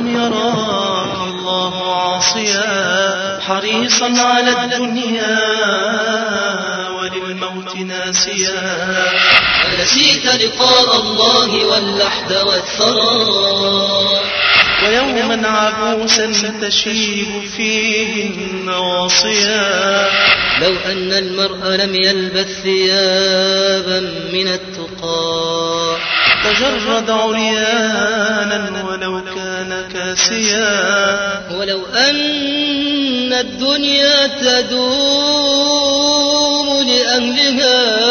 يراك الله عاصيا حريصا على الدنيا وللموت ناسيا ونسيت لقاء الله واللحد والثرى ويوما عبوسا تشيب فيه النواصيا لو أن المرء لم يلبث ثيابا من التقى تجرد عريانا ولو كان كاسيا ولو أن الدنيا تدوم لأهلها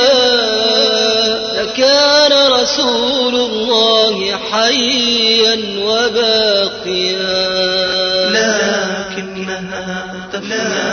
لكان رسول الله حيا وباقيا لكنها تفنى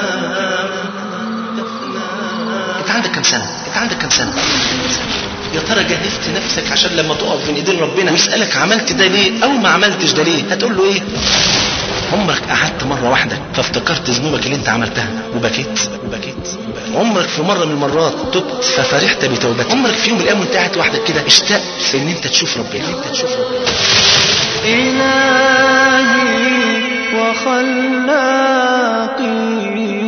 انت عندك كم سنة انت عندك كم سنة يا ترى جهزت نفسك عشان لما تقف بين ايدين ربنا ويسألك عملت ده ليه او ما عملتش ده ليه هتقول له ايه عمرك قعدت مرة واحدة فافتكرت ذنوبك اللي انت عملتها وبكيت وبكيت عمرك في مرة من المرات تبت ففرحت بتوبتك عمرك في يوم من الايام وانت قاعد وحدك كده اشتقت ان انت تشوف ربنا ان انت تشوف ربنا إلهي وخلاقي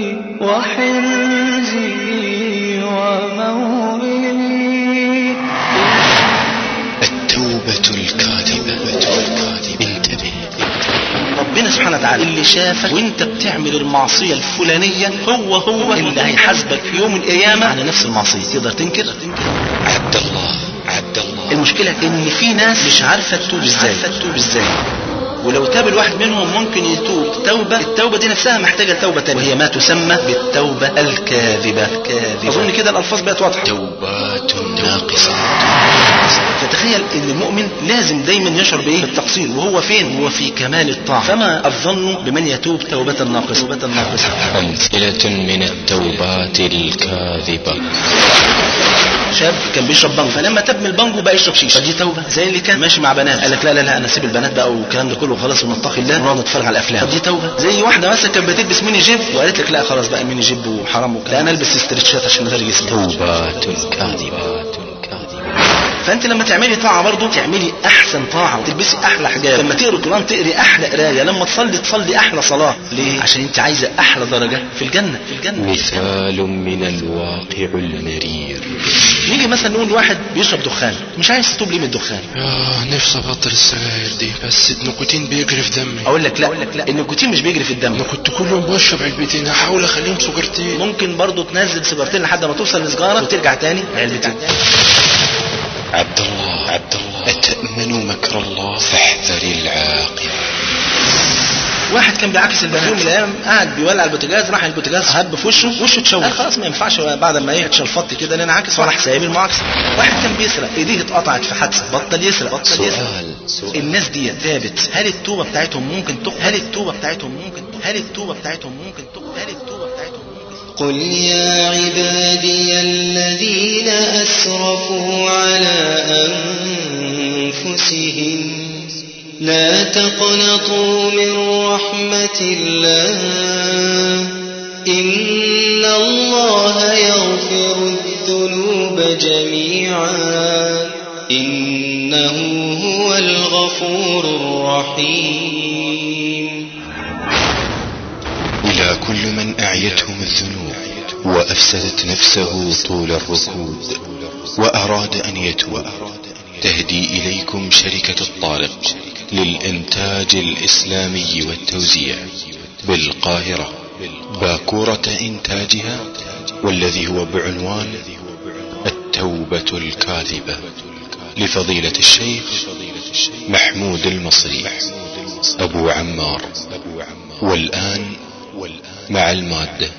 وحرزي ومولي التوبة الكاذبة انتبه ربنا سبحانه وتعالى اللي شافك وانت بتعمل المعصية الفلانية هو هو اللي هيحاسبك في يوم القيامة على نفس المعصية تقدر تنكر عبد الله عبد الله المشكلة ان في ناس مش عارفة تتوب ازاي عارفة تتوب ازاي ولو تاب الواحد منهم ممكن يتوب توبة التوبة دي نفسها محتاجة توبة تانية وهي ما تسمى بالتوبة الكاذبة الكاذبة أظن كده الألفاظ بقت واضحة توبات ناقصة فتخيل ان المؤمن لازم دايما يشعر بايه بالتقصير وهو فين هو في كمال الطاعة فما الظن بمن يتوب توبة ناقصة توبة ناقصة أمثلة من التوبات الكاذبة شاب كان بيشرب بانجو فلما تاب من البانجو بقى يشرب شيشه فدي توبه زي اللي كان ماشي مع بنات قال لك لا لا لا انا اسيب البنات بقى والكلام ده كله خلاص ونتقي الله ونقعد نتفرج على الافلام فدي توبه زي واحده مثلا كانت بتلبس ميني جيب وقالت لك لا خلاص بقى ميني جيب وحرام وكده لا انا البس استرتشات عشان اداري جسمي توبات كاذبة فانت لما تعملي طاعه برضه تعملي احسن طاعه وتلبسي احلى حجاب لما تقري القران تقري احلى قرايه لما تصلي تصلي احلى صلاه ليه عشان انت عايزه احلى درجه في الجنه في الجنه مثال من الواقع المرير نيجي مثلا نقول واحد بيشرب دخان مش عايز تتوب ليه من الدخان آه نفسي ابطل السجاير دي بس النيكوتين بيجري في دمي اقول لك لا اقول لك لا النيكوتين مش بيجري في الدم انا كنت كل يوم بشرب علبتين هحاول اخليهم سجارتين ممكن برضه تنزل سيجارتين لحد ما توصل لسجاره وترجع تاني علبتين عبد الله عبد الله أتأمن مكر الله فاحذر العاقبة واحد كان بيعكس البنات يوم من الايام قاعد بيولع البوتاجاز راح البوتاجاز هب في وشه وشه اتشوه قال خلاص ما ينفعش بعد ما ايه اتشلفطت كده ان انا عاكس فراح سايب المعاكسه واحد كان بيسرق ايديه اتقطعت في حادثه بطل يسرق بطل يسرق سؤال سؤال الناس دي ثابت هل التوبه بتاعتهم ممكن تقبل هل التوبه بتاعتهم ممكن تقبل هل التوبه بتاعتهم ممكن تقبل هل التوبه بتاعتهم ممكن تقبل قل يا عبادي الذين أسرفوا على أنفسهم لا تقنطوا من رحمة الله إن الله يغفر الذنوب جميعا إنه هو الغفور الرحيم إلى كل من أعيتهم الذنوب وأفسدت نفسه طول الركود وأراد أن يتوب تهدي إليكم شركة الطارق للإنتاج الإسلامي والتوزيع بالقاهرة باكورة إنتاجها والذي هو بعنوان التوبة الكاذبة لفضيلة الشيخ محمود المصري أبو عمار والآن مع المادة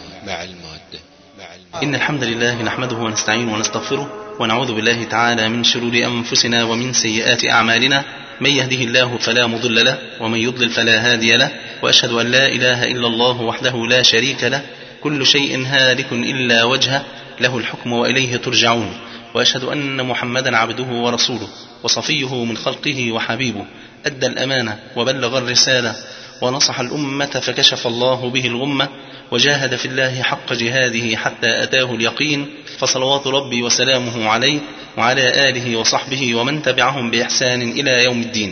إن الحمد لله نحمده ونستعينه ونستغفره ونعوذ بالله تعالى من شرور أنفسنا ومن سيئات أعمالنا من يهده الله فلا مضل له ومن يضلل فلا هادي له وأشهد أن لا إله إلا الله وحده لا شريك له كل شيء هالك إلا وجهه له الحكم وإليه ترجعون وأشهد أن محمدا عبده ورسوله وصفيه من خلقه وحبيبه أدى الأمانة وبلغ الرسالة ونصح الأمة فكشف الله به الغمة وجاهد في الله حق جهاده حتى أتاه اليقين فصلوات ربي وسلامه عليه وعلى آله وصحبه ومن تبعهم بإحسان إلى يوم الدين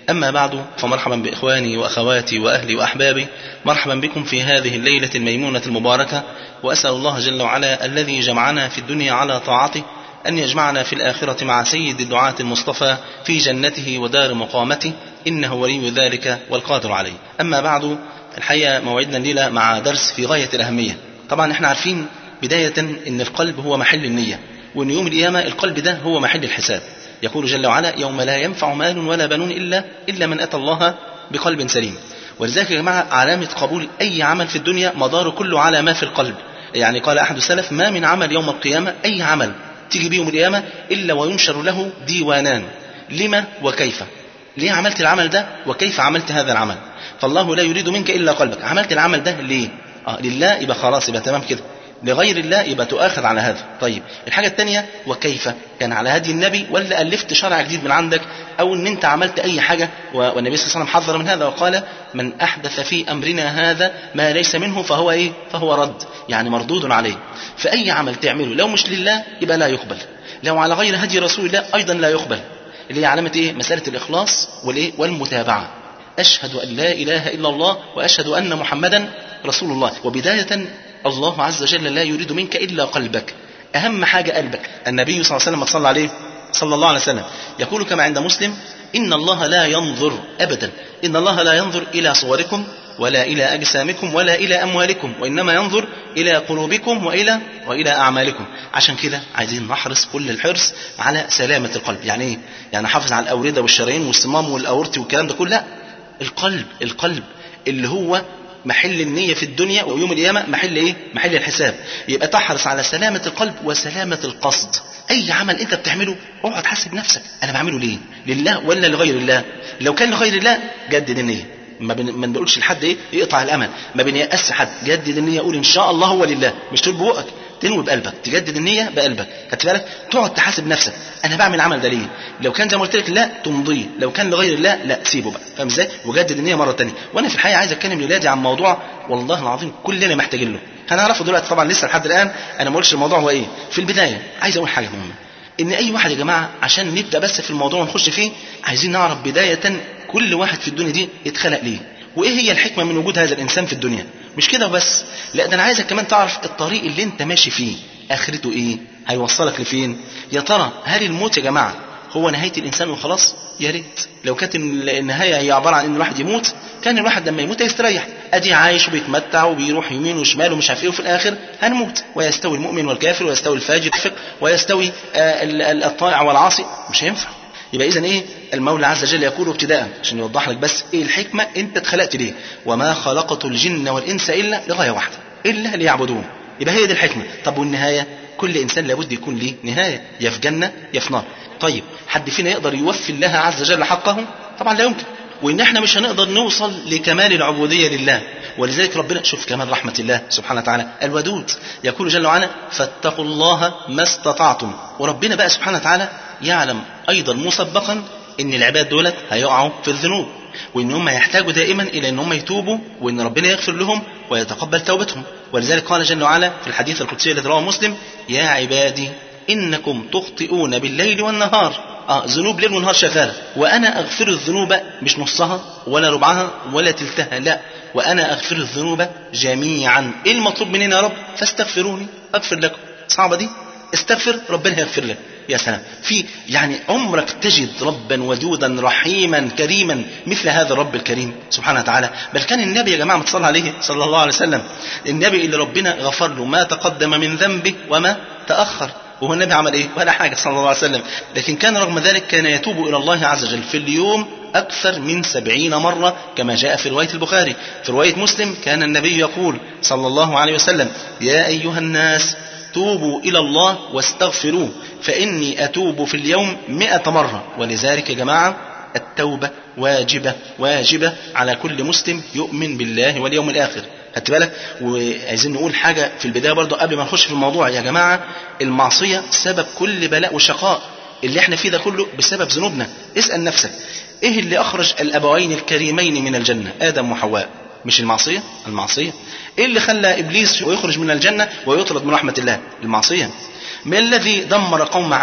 أما بعد فمرحبا بإخواني وأخواتي وأهلي وأحبابي مرحبا بكم في هذه الليلة الميمونة المباركة وأسأل الله جل وعلا الذي جمعنا في الدنيا على طاعته أن يجمعنا في الآخرة مع سيد الدعاة المصطفى في جنته ودار مقامته إنه ولي ذلك والقادر عليه أما بعد الحقيقة موعدنا الليلة مع درس في غاية الأهمية طبعا احنا عارفين بداية أن القلب هو محل النية وأن يوم القيامة القلب ده هو محل الحساب يقول جل وعلا يوم لا ينفع مال ولا بنون إلا إلا من أتى الله بقلب سليم ولذلك يا جماعة علامة قبول أي عمل في الدنيا مداره كله على ما في القلب يعني قال أحد السلف ما من عمل يوم القيامة أي عمل تيجي بيوم القيامة إلا وينشر له ديوانان لما وكيف ليه عملت العمل ده وكيف عملت هذا العمل فالله لا يريد منك إلا قلبك عملت العمل ده ليه آه لله يبقى خلاص يبقى تمام كده لغير الله يبقى تؤاخذ على هذا طيب الحاجة الثانية وكيف كان على هدي النبي ولا ألفت شرع جديد من عندك أو أن أنت عملت أي حاجة والنبي صلى الله عليه وسلم حذر من هذا وقال من أحدث في أمرنا هذا ما ليس منه فهو إيه فهو رد يعني مردود عليه فأي عمل تعمله لو مش لله يبقى لا يقبل لو على غير هدي رسول الله أيضا لا يقبل اللي هي علامة إيه مسألة الإخلاص والإيه والمتابعة أشهد أن لا إله إلا الله وأشهد أن محمدا رسول الله وبداية الله عز وجل لا يريد منك إلا قلبك أهم حاجة قلبك النبي صلى الله عليه وسلم صلى عليه صلى الله عليه وسلم يقول كما عند مسلم إن الله لا ينظر أبدا إن الله لا ينظر إلى صوركم ولا إلى أجسامكم ولا إلى أموالكم وإنما ينظر إلى قلوبكم وإلى وإلى أعمالكم عشان كده عايزين نحرص كل الحرص على سلامة القلب يعني إيه؟ يعني حافظ على الأوردة والشرايين والصمام والأورتي والكلام ده كله لا القلب القلب اللي هو محل النية في الدنيا ويوم القيامة محل ايه؟ محل الحساب. يبقى تحرص على سلامة القلب وسلامة القصد. أي عمل أنت بتعمله اقعد حاسب نفسك، أنا بعمله ليه؟ لله ولا لغير الله؟ لو كان لغير الله جدد النية. ما بن... ما بنقولش لحد ايه؟ يقطع الأمل، ما بنيأس حد، جدد النية قول إن شاء الله هو لله، مش تقول بوقك، تنوي بقلبك تجدد النية بقلبك خدت بالك تقعد تحاسب نفسك انا بعمل العمل ده ليه لو كان زي ما قلت لك لا تمضيه لو كان لغير الله لا سيبه بقى فاهم ازاي وجدد النية مرة تانية وانا في الحقيقة عايز اتكلم لولادي عن موضوع والله العظيم كلنا محتاجين له هنعرفه دلوقتي طبعا لسه لحد الان انا ما قلتش الموضوع هو ايه في البداية عايز اقول حاجة مهمة ان اي واحد يا جماعة عشان نبدأ بس في الموضوع ونخش فيه عايزين نعرف بداية كل واحد في الدنيا دي اتخلق ليه وايه هي الحكمة من وجود هذا الانسان في الدنيا مش كده وبس لا ده انا عايزك كمان تعرف الطريق اللي انت ماشي فيه اخرته ايه هيوصلك لفين يا ترى هل الموت يا جماعه هو نهايه الانسان وخلاص يا ريت لو كانت النهايه هي عباره عن ان الواحد يموت كان الواحد لما يموت يستريح ادي عايش وبيتمتع وبيروح يمين وشمال ومش عارف ايه وفي الاخر هنموت ويستوي المؤمن والكافر ويستوي الفاجر ويستوي الطائع والعاصي مش هينفع يبقى اذا ايه المولى عز وجل يقول ابتداء عشان يوضح لك بس ايه الحكمه انت اتخلقت ليه وما خلقت الجن والانس الا لغايه واحده الا ليعبدون يبقى هي دي الحكمه طب والنهايه كل انسان لابد يكون ليه نهايه يا في جنه يا في نار طيب حد فينا يقدر يوفي الله عز وجل حقه طبعا لا يمكن وان احنا مش هنقدر نوصل لكمال العبوديه لله ولذلك ربنا شوف كمان رحمه الله سبحانه وتعالى الودود يقول جل وعلا فاتقوا الله ما استطعتم وربنا بقى سبحانه وتعالى يعلم ايضا مسبقا ان العباد دولت هيقعوا في الذنوب وان هم يحتاجوا دائما الى ان هم يتوبوا وان ربنا يغفر لهم ويتقبل توبتهم ولذلك قال جل وعلا في الحديث القدسي الذي رواه مسلم يا عبادي انكم تخطئون بالليل والنهار اه ذنوب ليل ونهار شغاله وانا اغفر الذنوب مش نصها ولا ربعها ولا تلتها لا وانا اغفر الذنوب جميعا ايه المطلوب مننا يا رب فاستغفروني اغفر لكم صعبه دي استغفر ربنا يغفر لك يا سلام في يعني عمرك تجد ربا ودودا رحيما كريما مثل هذا الرب الكريم سبحانه وتعالى بل كان النبي يا جماعه متصل عليه صلى الله عليه وسلم النبي اللي ربنا غفر له ما تقدم من ذنبه وما تاخر وهو النبي عمل ايه ولا حاجه صلى الله عليه وسلم لكن كان رغم ذلك كان يتوب الى الله عز وجل في اليوم أكثر من سبعين مرة كما جاء في رواية البخاري في رواية مسلم كان النبي يقول صلى الله عليه وسلم يا أيها الناس توبوا إلى الله واستغفروه فإني أتوب في اليوم مئة مرة ولذلك يا جماعة التوبة واجبة واجبة على كل مسلم يؤمن بالله واليوم الآخر خدت بالك وعايزين نقول حاجة في البداية برضو قبل ما نخش في الموضوع يا جماعة المعصية سبب كل بلاء وشقاء اللي احنا فيه ده كله بسبب ذنوبنا اسأل نفسك ايه اللي اخرج الابوين الكريمين من الجنة ادم وحواء مش المعصية المعصية ايه اللي خلى ابليس يخرج من الجنة ويطرد من رحمة الله المعصية ما الذي دمر قوم عاد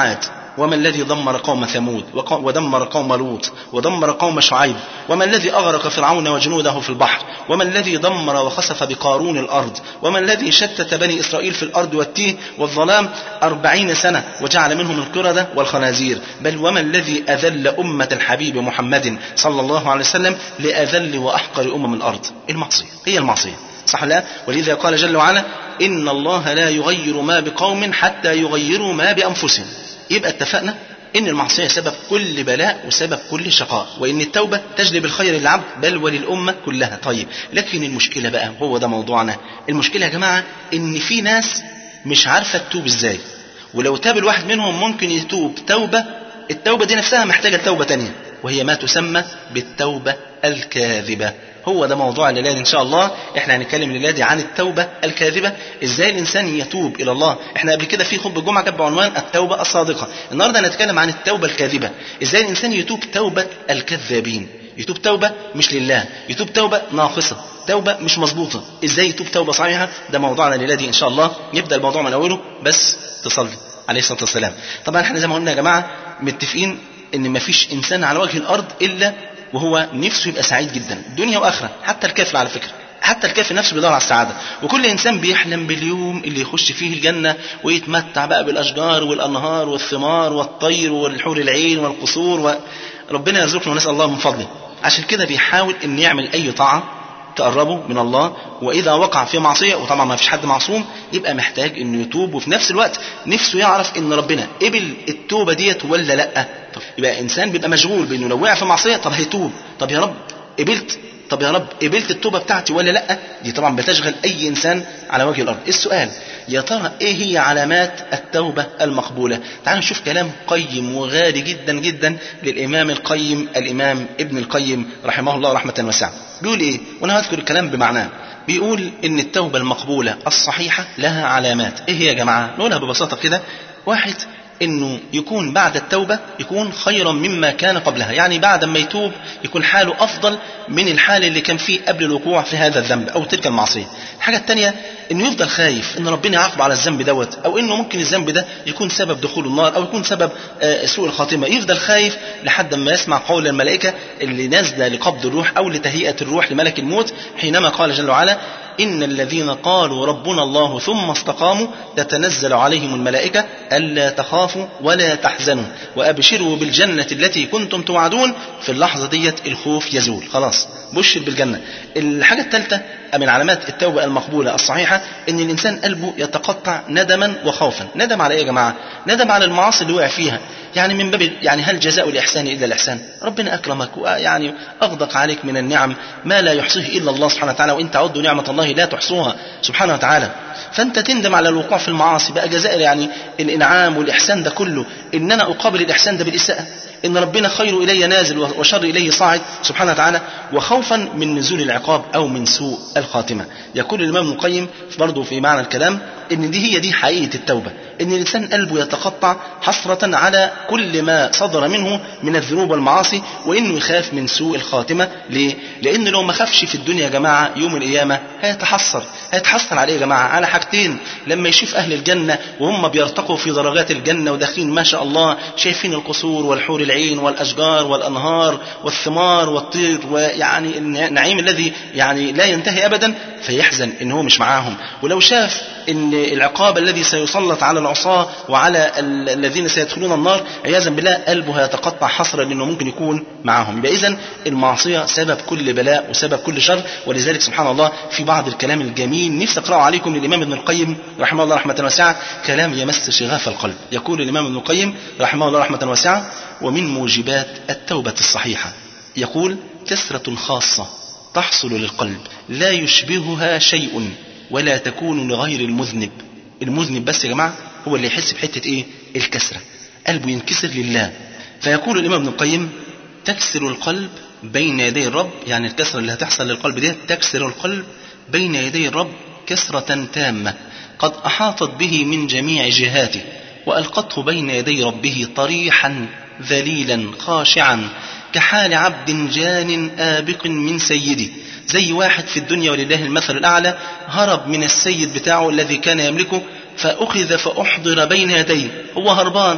وما الذي دمر قوم ثمود وق- ودمر قوم لوط ودمر قوم شعيب وما الذي أغرق فرعون وجنوده في البحر وما الذي دمر وخسف بقارون الأرض وما الذي شتت بني إسرائيل في الأرض والتيه والظلام أربعين سنة وجعل منهم القردة والخنازير بل وما الذي أذل أمة الحبيب محمد صلى الله عليه وسلم لأذل وأحقر أمم الأرض المعصية هي المعصية صح لا ولذا قال جل وعلا إن الله لا يغير ما بقوم حتى يغيروا ما بأنفسهم يبقى اتفقنا إن المعصية سبب كل بلاء وسبب كل شقاء وإن التوبة تجلب الخير للعبد بل وللأمة كلها طيب لكن المشكلة بقى هو ده موضوعنا المشكلة يا جماعة إن في ناس مش عارفة تتوب إزاي ولو تاب الواحد منهم ممكن يتوب توبة التوبة دي نفسها محتاجة توبة تانية وهي ما تسمى بالتوبة الكاذبة هو ده موضوع الليلة دي إن شاء الله إحنا هنتكلم الليلة دي عن التوبة الكاذبة إزاي الإنسان يتوب إلى الله إحنا قبل كده في خطبة الجمعة كانت بعنوان التوبة الصادقة النهاردة هنتكلم عن التوبة الكاذبة إزاي الإنسان يتوب توبة الكذابين يتوب توبة مش لله يتوب توبة ناقصة توبة مش مظبوطة ازاي يتوب توبة صحيحة ده موضوعنا الليلة دي ان شاء الله نبدأ الموضوع من اوله بس تصلي عليه الصلاة والسلام طبعا احنا زي ما قلنا يا جماعة متفقين ان مفيش انسان على وجه الارض الا وهو نفسه يبقى سعيد جدا دنيا واخرة حتى الكافر على فكرة حتى الكافر نفسه بيدور على السعادة وكل إنسان بيحلم باليوم اللي يخش فيه الجنة ويتمتع بقى بالأشجار والأنهار والثمار والطير والحور العين والقصور و... ربنا يرزقنا ونسأل الله من فضله عشان كده بيحاول ان يعمل اي طاعة تقربه من الله واذا وقع في معصية وطبعا ما فيش حد معصوم يبقى محتاج انه يتوب وفي نفس الوقت نفسه يعرف ان ربنا قبل التوبة ديت ولا لا طب يبقى انسان بيبقى مشغول بانه لو وقع في معصية طب هيتوب طب يا رب قبلت طب يا رب قبلت التوبة بتاعتي ولا لا دي طبعا بتشغل اي انسان على وجه الارض السؤال يا ترى ايه هي علامات التوبة المقبولة تعالوا نشوف كلام قيم وغالي جدا جدا للامام القيم الامام ابن القيم رحمه الله رحمة واسعة بيقول ايه وانا هذكر الكلام بمعناه بيقول ان التوبة المقبولة الصحيحة لها علامات ايه هي يا جماعة نقولها ببساطة كده واحد انه يكون بعد التوبة يكون خيرا مما كان قبلها يعني بعد ما يتوب يكون حاله افضل من الحال اللي كان فيه قبل الوقوع في هذا الذنب او تلك المعصية الحاجة الثانية انه يفضل خايف ان ربنا يعاقب على الذنب دوت او انه ممكن الذنب ده يكون سبب دخول النار او يكون سبب آه، سوء الخاتمة يفضل خايف لحد ما يسمع قول الملائكة اللي نازلة لقبض الروح او لتهيئة الروح لملك الموت حينما قال جل وعلا إن الذين قالوا ربنا الله ثم استقاموا تتنزل عليهم الملائكة ألا تخافوا ولا تحزنوا وأبشروا بالجنة التي كنتم توعدون في اللحظة ديت الخوف يزول خلاص بشر بالجنة الحاجة الثالثة من علامات التوبة المقبولة الصحيحة إن الإنسان قلبه يتقطع ندما وخوفا ندم على إيه يا جماعة ندم على المعاصي اللي وقع فيها يعني من باب يعني هل جزاء الإحسان إلا الإحسان ربنا أكرمك ويعني أغدق عليك من النعم ما لا يحصيه إلا الله سبحانه وتعالى وإن تعدوا نعمة الله لا تحصوها سبحانه وتعالى فأنت تندم على الوقوع في المعاصي بقى جزاء يعني الإنعام والإحسان ده كله إن أنا أقابل الإحسان ده بالإساءة إن ربنا خير إلي نازل وشر إليه صاعد سبحانه وتعالى وخوفا من نزول العقاب أو من سوء الخاتمة يقول الإمام ابن القيم برضه في معنى الكلام إن دي هي دي حقيقة التوبة إن الإنسان قلبه يتقطع حسرة على كل ما صدر منه من الذنوب والمعاصي وإنه يخاف من سوء الخاتمة ليه؟ لأن لو ما خافش في الدنيا يا جماعة يوم القيامة هيتحسر هيتحسر عليه يا جماعة على حاجتين لما يشوف أهل الجنة وهم بيرتقوا في درجات الجنة وداخلين ما شاء الله شايفين القصور والحور العين والأشجار والأنهار والثمار والطير ويعني النعيم الذي يعني لا ينتهي أبدا فيحزن إن هو مش معاهم ولو شاف ان العقاب الذي سيسلط على العصاة وعلى ال- الذين سيدخلون النار عياذا بالله قلبه هيتقطع حسرا لانه ممكن يكون معهم يبقى اذا المعصيه سبب كل بلاء وسبب كل شر ولذلك سبحان الله في بعض الكلام الجميل نفسي اقراه عليكم للامام ابن القيم رحمه الله رحمه واسعه كلام يمس شغاف القلب يقول الامام ابن القيم رحمه الله رحمه واسعه ومن موجبات التوبه الصحيحه يقول كسره خاصه تحصل للقلب لا يشبهها شيء ولا تكون لغير المذنب المذنب بس يا جماعة هو اللي يحس بحتة ايه الكسرة قلبه ينكسر لله فيقول الإمام ابن القيم تكسر القلب بين يدي الرب يعني الكسرة اللي هتحصل للقلب دي تكسر القلب بين يدي الرب كسرة تامة قد أحاطت به من جميع جهاته وألقته بين يدي ربه طريحا ذليلا خاشعا كحال عبد جان آبق من سيده زي واحد في الدنيا ولله المثل الأعلى هرب من السيد بتاعه الذي كان يملكه فأخذ فأحضر بين يديه هو هربان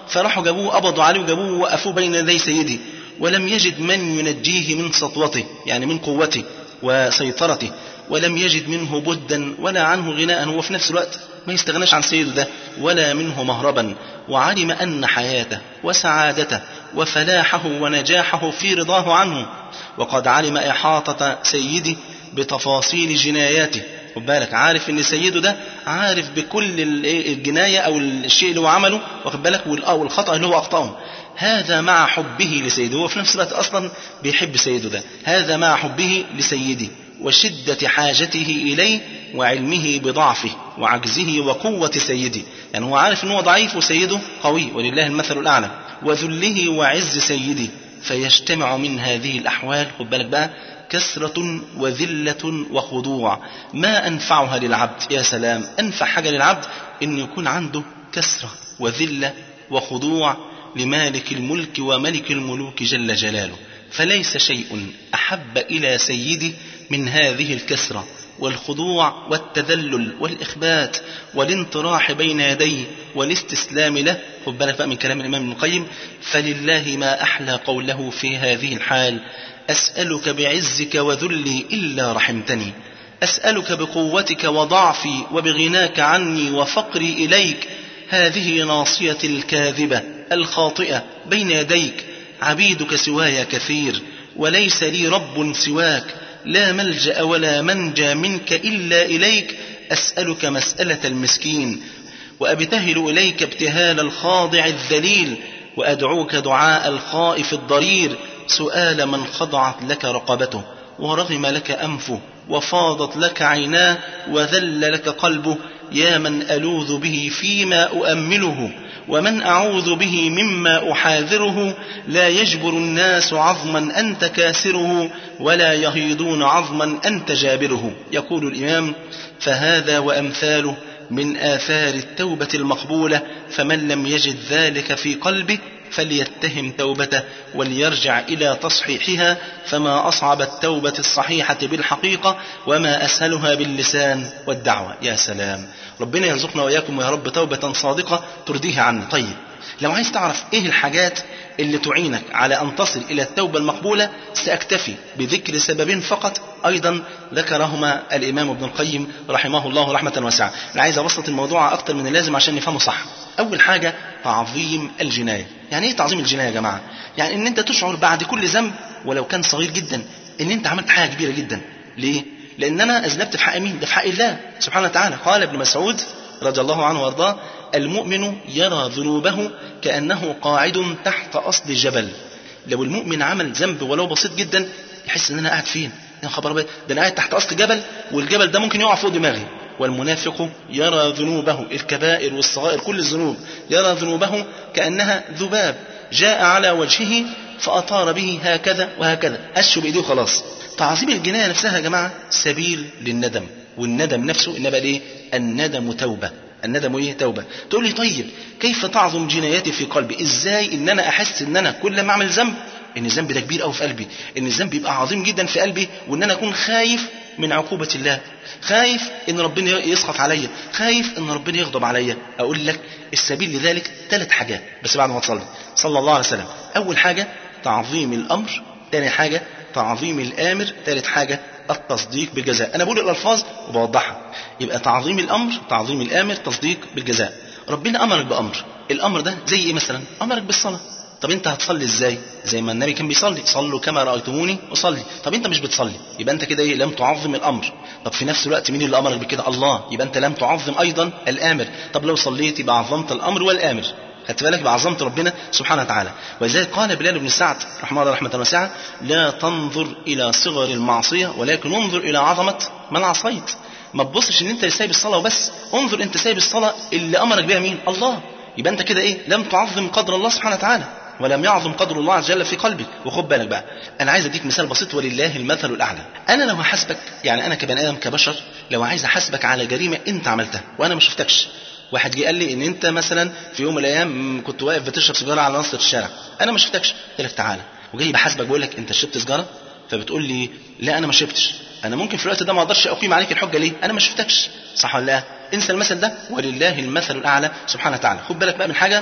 فراحوا جابوه قبضوا عليه وجابوه ووقفوه بين يدي سيدي ولم يجد من ينجيه من سطوته يعني من قوته وسيطرته ولم يجد منه بدا ولا عنه غناء هو في نفس الوقت ما يستغناش عن سيده ده ولا منه مهربا وعلم أن حياته وسعادته وفلاحه ونجاحه في رضاه عنه وقد علم إحاطة سيدي بتفاصيل جناياته خد بالك عارف ان سيده ده عارف بكل الجنايه او الشيء اللي هو عمله واخد بالك والخطا اللي هو اخطاه هذا مع حبه لسيده هو في نفس الوقت اصلا بيحب سيده ده هذا مع حبه لسيدي وشدة حاجته إليه وعلمه بضعفه وعجزه وقوة سيده يعني هو عارف أنه ضعيف وسيده قوي ولله المثل الأعلى وذله وعز سيده فيجتمع من هذه الأحوال خد بالك بقى كسرة وذلة وخضوع ما أنفعها للعبد يا سلام أنفع حاجة للعبد أن يكون عنده كسرة وذلة وخضوع لمالك الملك وملك الملوك جل جلاله فليس شيء أحب إلى سيدي من هذه الكسرة والخضوع والتذلل والإخبات والانطراح بين يديه والاستسلام له خد بالك بقى من كلام الإمام ابن القيم فلله ما أحلى قوله في هذه الحال أسألك بعزك وذلي إلا رحمتني أسألك بقوتك وضعفي وبغناك عني وفقري إليك هذه ناصيتي الكاذبة الخاطئة بين يديك عبيدك سواي كثير وليس لي رب سواك لا ملجأ ولا منجى منك إلا إليك أسألك مسألة المسكين وأبتهل إليك ابتهال الخاضع الذليل وأدعوك دعاء الخائف الضرير سؤال من خضعت لك رقبته ورغم لك أنفه وفاضت لك عيناه وذل لك قلبه يا من ألوذ به فيما أؤمله ومن أعوذ به مما أحاذره لا يجبر الناس عظما أنت كاسره ولا يهيضون عظما أنت جابره يقول الإمام فهذا وأمثاله من آثار التوبة المقبولة فمن لم يجد ذلك في قلبه فليتهم توبته وليرجع إلى تصحيحها فما أصعب التوبة الصحيحة بالحقيقة وما أسهلها باللسان والدعوة يا سلام ربنا يرزقنا وإياكم يا رب توبة صادقة ترضيه عنا طيب لو عايز تعرف إيه الحاجات اللي تعينك على أن تصل إلى التوبة المقبولة سأكتفي بذكر سببين فقط أيضا ذكرهما الإمام ابن القيم رحمه الله رحمة واسعة أنا عايز أبسط الموضوع أكتر من اللازم عشان نفهمه صح أول حاجة تعظيم الجناية يعني إيه تعظيم الجناية يا جماعة يعني إن أنت تشعر بعد كل ذنب ولو كان صغير جدا إن أنت عملت حاجة كبيرة جدا ليه؟ لأن أنا أذنبت في حق مين؟ ده في حق الله سبحانه وتعالى قال ابن مسعود رضي الله عنه وارضاه المؤمن يرى ذنوبه كأنه قاعد تحت أصل جبل لو المؤمن عمل ذنب ولو بسيط جدا يحس ان انا قاعد فين يا خبر أبيض ده انا قاعد تحت اصل جبل والجبل ده ممكن يقع فوق دماغي والمنافق يرى ذنوبه الكبائر والصغائر كل الذنوب يرى ذنوبه كأنها ذباب جاء على وجهه فأطار به هكذا وهكذا أشوا بإيديه خلاص تعظيم الجناية نفسها يا جماعة سبيل للندم والندم نفسه إنما إيه الندم توبة الندم ايه توبه تقول لي طيب كيف تعظم جناياتي في قلبي ازاي ان انا احس ان انا كل ما اعمل ذنب ان الذنب ده كبير قوي في قلبي ان الذنب يبقى عظيم جدا في قلبي وان انا اكون خايف من عقوبة الله خايف ان ربنا يسخط عليا خايف ان ربنا يغضب عليا اقول لك السبيل لذلك ثلاث حاجات بس بعد ما تصلي صلى الله عليه وسلم اول حاجة تعظيم الامر ثاني حاجة تعظيم الامر ثالث حاجة التصديق بالجزاء انا بقول الالفاظ وبوضحها يبقى تعظيم الامر تعظيم الامر تصديق بالجزاء ربنا امرك بامر الامر ده زي ايه مثلا امرك بالصلاه طب انت هتصلي ازاي زي ما النبي كان بيصلي صلوا كما رايتموني اصلي طب انت مش بتصلي يبقى انت كده ايه لم تعظم الامر طب في نفس الوقت مين اللي امرك بكده الله يبقى انت لم تعظم ايضا الامر طب لو صليت يبقى عظمت الامر والامر خدت بالك بعظمت ربنا سبحانه وتعالى ولذلك قال بلال بن سعد رحمه الله رحمه واسعه لا تنظر الى صغر المعصيه ولكن انظر الى عظمه من عصيت ما تبصش ان انت سايب الصلاه وبس انظر انت سايب الصلاه اللي امرك بها مين الله يبقى انت كده ايه لم تعظم قدر الله سبحانه وتعالى ولم يعظم قدر الله عز وجل في قلبك وخد بالك بقى انا عايز اديك مثال بسيط ولله المثل الاعلى انا لو هحاسبك يعني انا كبني ادم كبشر لو عايز احاسبك على جريمه انت عملتها وانا ما شفتكش واحد جه قال لي ان انت مثلا في يوم من الايام كنت واقف بتشرب سيجاره على نص الشارع انا ما شفتكش قلت لك تعالى وجاي بحاسبك بقول لك انت شربت سيجاره فبتقول لي لا انا ما شربتش انا ممكن في الوقت ده ما اقدرش اقيم عليك الحجه ليه انا ما شفتكش صح ولا لا انسى المثل ده ولله المثل الاعلى سبحانه وتعالى خد بالك بقى من حاجه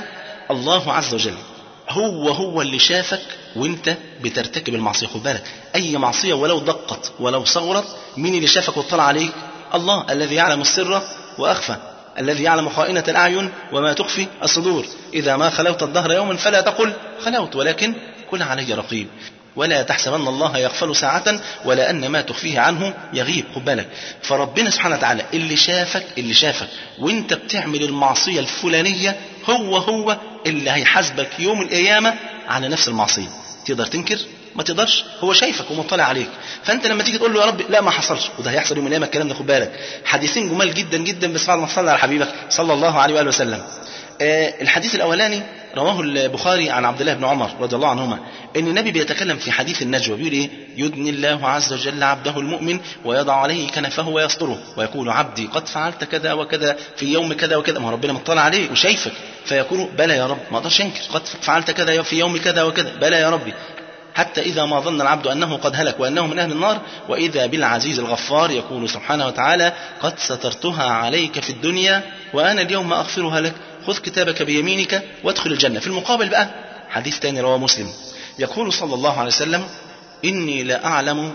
الله عز وجل هو هو اللي شافك وانت بترتكب المعصية خد بالك اي معصية ولو دقت ولو صغرت مين اللي شافك واطلع عليك الله الذي يعلم السر واخفى الذي يعلم خائنة الأعين وما تخفي الصدور إذا ما خلوت الدهر يوما فلا تقل خلوت ولكن كن علي رقيب ولا تحسبن الله يغفل ساعة ولا أن ما تخفيه عنه يغيب خد بالك فربنا سبحانه وتعالى اللي شافك اللي شافك وانت بتعمل المعصية الفلانية هو هو اللي هيحاسبك يوم القيامة على نفس المعصية تقدر تنكر ما تقدرش هو شايفك ومطلع عليك فانت لما تيجي تقول له يا رب لا ما حصلش وده هيحصل يوم القيامه الكلام ده خد بالك حديثين جمال جدا جدا بس بعد ما تصلي على حبيبك صلى الله عليه واله وسلم آه الحديث الاولاني رواه البخاري عن عبد الله بن عمر رضي الله عنهما ان النبي بيتكلم في حديث النجوى بيقول ايه يدني الله عز وجل عبده المؤمن ويضع عليه كنفه ويستره ويقول عبدي قد فعلت كذا وكذا في يوم كذا وكذا ما هو ربنا مطلع عليه وشايفك فيقول بلى يا رب ما اقدرش انكر قد فعلت كذا في يوم كذا وكذا بلى يا ربي حتى إذا ما ظن العبد أنه قد هلك وأنه من أهل النار وإذا بالعزيز الغفار يقول سبحانه وتعالى قد سترتها عليك في الدنيا وأنا اليوم أغفرها لك خذ كتابك بيمينك وادخل الجنة في المقابل بقى حديث تاني رواه مسلم يقول صلى الله عليه وسلم إني لا أعلم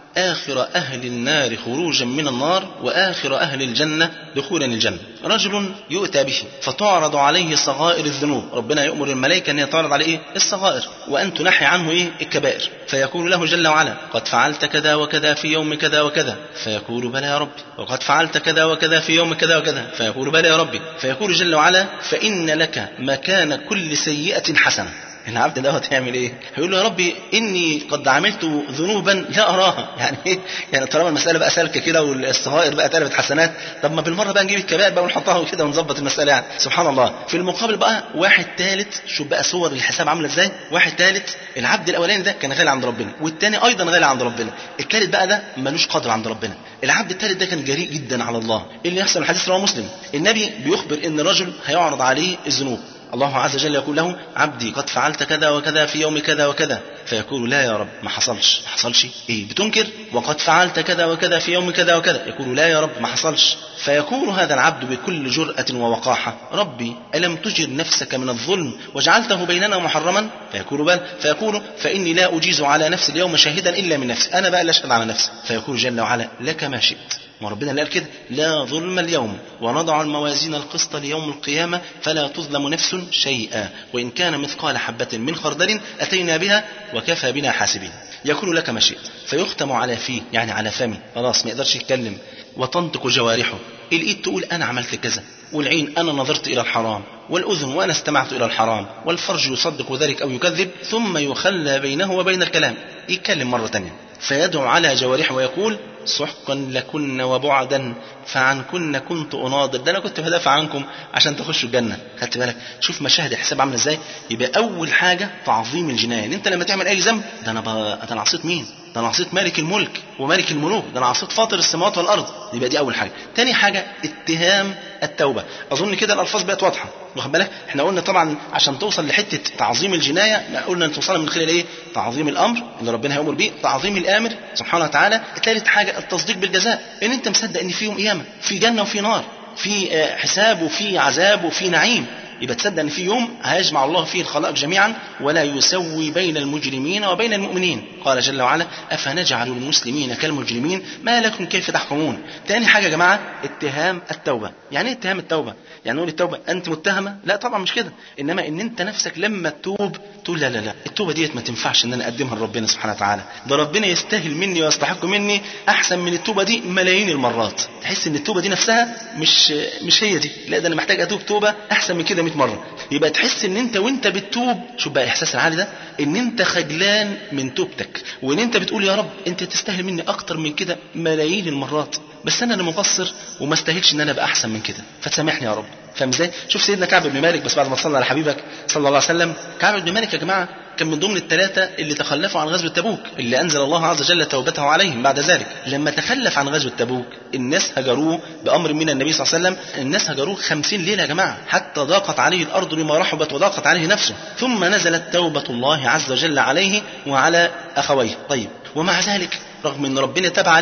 آخر أهل النار خروجا من النار وآخر أهل الجنة دخولا الجنة رجل يؤتى به فتعرض عليه صغائر الذنوب ربنا يأمر الملائكة أن يتعرض عليه إيه؟ الصغائر وأن تنحي عنه إيه؟ الكبائر فيقول له جل وعلا قد فعلت كذا وكذا في يوم كذا وكذا فيقول بلى يا ربي وقد فعلت كذا وكذا في يوم كذا وكذا فيقول بلى يا ربي فيقول جل وعلا فإن لك مكان كل سيئة حسنة العبد دوت هيعمل ايه؟ هيقول له يا ربي اني قد عملت ذنوبا لا اراها، يعني ايه؟ يعني طالما المساله بقى سالكه كده والصغائر بقى اتقلبت حسنات، طب ما بالمره بقى نجيب الكبائر بقى ونحطها كده ونظبط المساله يعني، سبحان الله. في المقابل بقى واحد ثالث شوف بقى صور الحساب عامله ازاي؟ واحد ثالث العبد الاولاني ده كان غالي عند ربنا، والثاني ايضا غالي عند ربنا، الثالث بقى ده ملوش قدر عند ربنا، العبد الثالث ده كان جريء جدا على الله، ايه اللي يحصل الحديث رواه مسلم، النبي بيخبر ان رجل هيعرض عليه الذنوب، الله عز وجل يقول له عبدي قد فعلت كذا وكذا في يوم كذا وكذا فيقول لا يا رب ما حصلش ما حصلش ايه بتنكر وقد فعلت كذا وكذا في يوم كذا وكذا يقول لا يا رب ما حصلش فيقول هذا العبد بكل جرأة ووقاحة ربي ألم تجر نفسك من الظلم وجعلته بيننا محرما فيقول بل فيقول فإني لا أجيز على نفسي اليوم شاهدا إلا من نفسي أنا بقى لا أشهد على نفسي فيقول جل وعلا لك ما شئت وربنا اللي قال كده لا ظلم اليوم ونضع الموازين القسط ليوم القيامة فلا تظلم نفس شيئا وإن كان مثقال حبة من خردل أتينا بها وكفى بنا حاسبين يقول لك ما شئت فيختم على فيه يعني على فمي خلاص ما يقدرش يتكلم وتنطق جوارحه الإيد تقول أنا عملت كذا والعين أنا نظرت إلى الحرام والأذن وأنا استمعت إلى الحرام والفرج يصدق ذلك أو يكذب ثم يخلى بينه وبين الكلام يتكلم مرة تانية فيدعو على جوارحه ويقول سحقا لكن وبعدا فعنكن كنت اناضل ده انا كنت بدافع عنكم عشان تخشوا الجنه خدت بالك شوف مشاهد الحساب عامله ازاي يبقى اول حاجه تعظيم الجنان انت لما تعمل اي ذنب ده انا ب... ده انا عصيت مين ده انا عصيت مالك الملك ومالك الملوك ده انا عصيت فاطر السماوات والارض يبقى دي اول حاجه تاني حاجه اتهام التوبه اظن كده الالفاظ بقت واضحه واخد بالك احنا قلنا طبعا عشان توصل لحته تعظيم الجنايه قلنا ان توصلها من خلال ايه تعظيم الامر اللي ربنا هيامر بيه تعظيم الامر سبحانه وتعالى ثالث حاجه التصديق بالجزاء ان انت مصدق ان في يوم قيامه في جنه وفي نار في حساب وفي عذاب وفي نعيم يبقى تصدق ان في يوم هيجمع الله فيه الخلائق جميعا ولا يسوي بين المجرمين وبين المؤمنين قال جل وعلا افنجعل المسلمين كالمجرمين ما لكم كيف تحكمون تاني حاجه يا جماعه اتهام التوبه يعني ايه اتهام التوبه يعني نقول التوبه انت متهمه لا طبعا مش كده انما ان انت نفسك لما تتوب تقول لا لا لا التوبه ديت ما تنفعش ان انا اقدمها لربنا سبحانه وتعالى ده ربنا يستاهل مني ويستحق مني احسن من التوبه دي ملايين المرات تحس ان التوبه دي نفسها مش مش هي دي لا ده انا محتاج اتوب توبه احسن من كده 100 مره يبقى تحس ان انت وانت بتتوب شوف بقى الاحساس العالي ده ان انت خجلان من توبتك وان انت بتقول يا رب انت تستاهل مني اكتر من كده ملايين المرات بس انا اللي مقصر وما استاهلش ان انا ابقى احسن من كده فتسامحني يا رب فاهم ازاي شوف سيدنا كعب بن مالك بس بعد ما صلى على حبيبك صلى الله عليه وسلم كعب بن مالك يا جماعه كان من ضمن الثلاثة اللي تخلفوا عن غزوة تبوك اللي أنزل الله عز وجل توبته عليهم بعد ذلك لما تخلف عن غزوة تبوك الناس هجروه بأمر من النبي صلى الله عليه وسلم الناس هجروه خمسين ليلة يا جماعة حتى ضاقت عليه الأرض لما رحبت وضاقت عليه نفسه ثم نزلت توبة الله عز وجل عليه وعلى أخويه طيب ومع ذلك رغم ان ربنا تاب عليه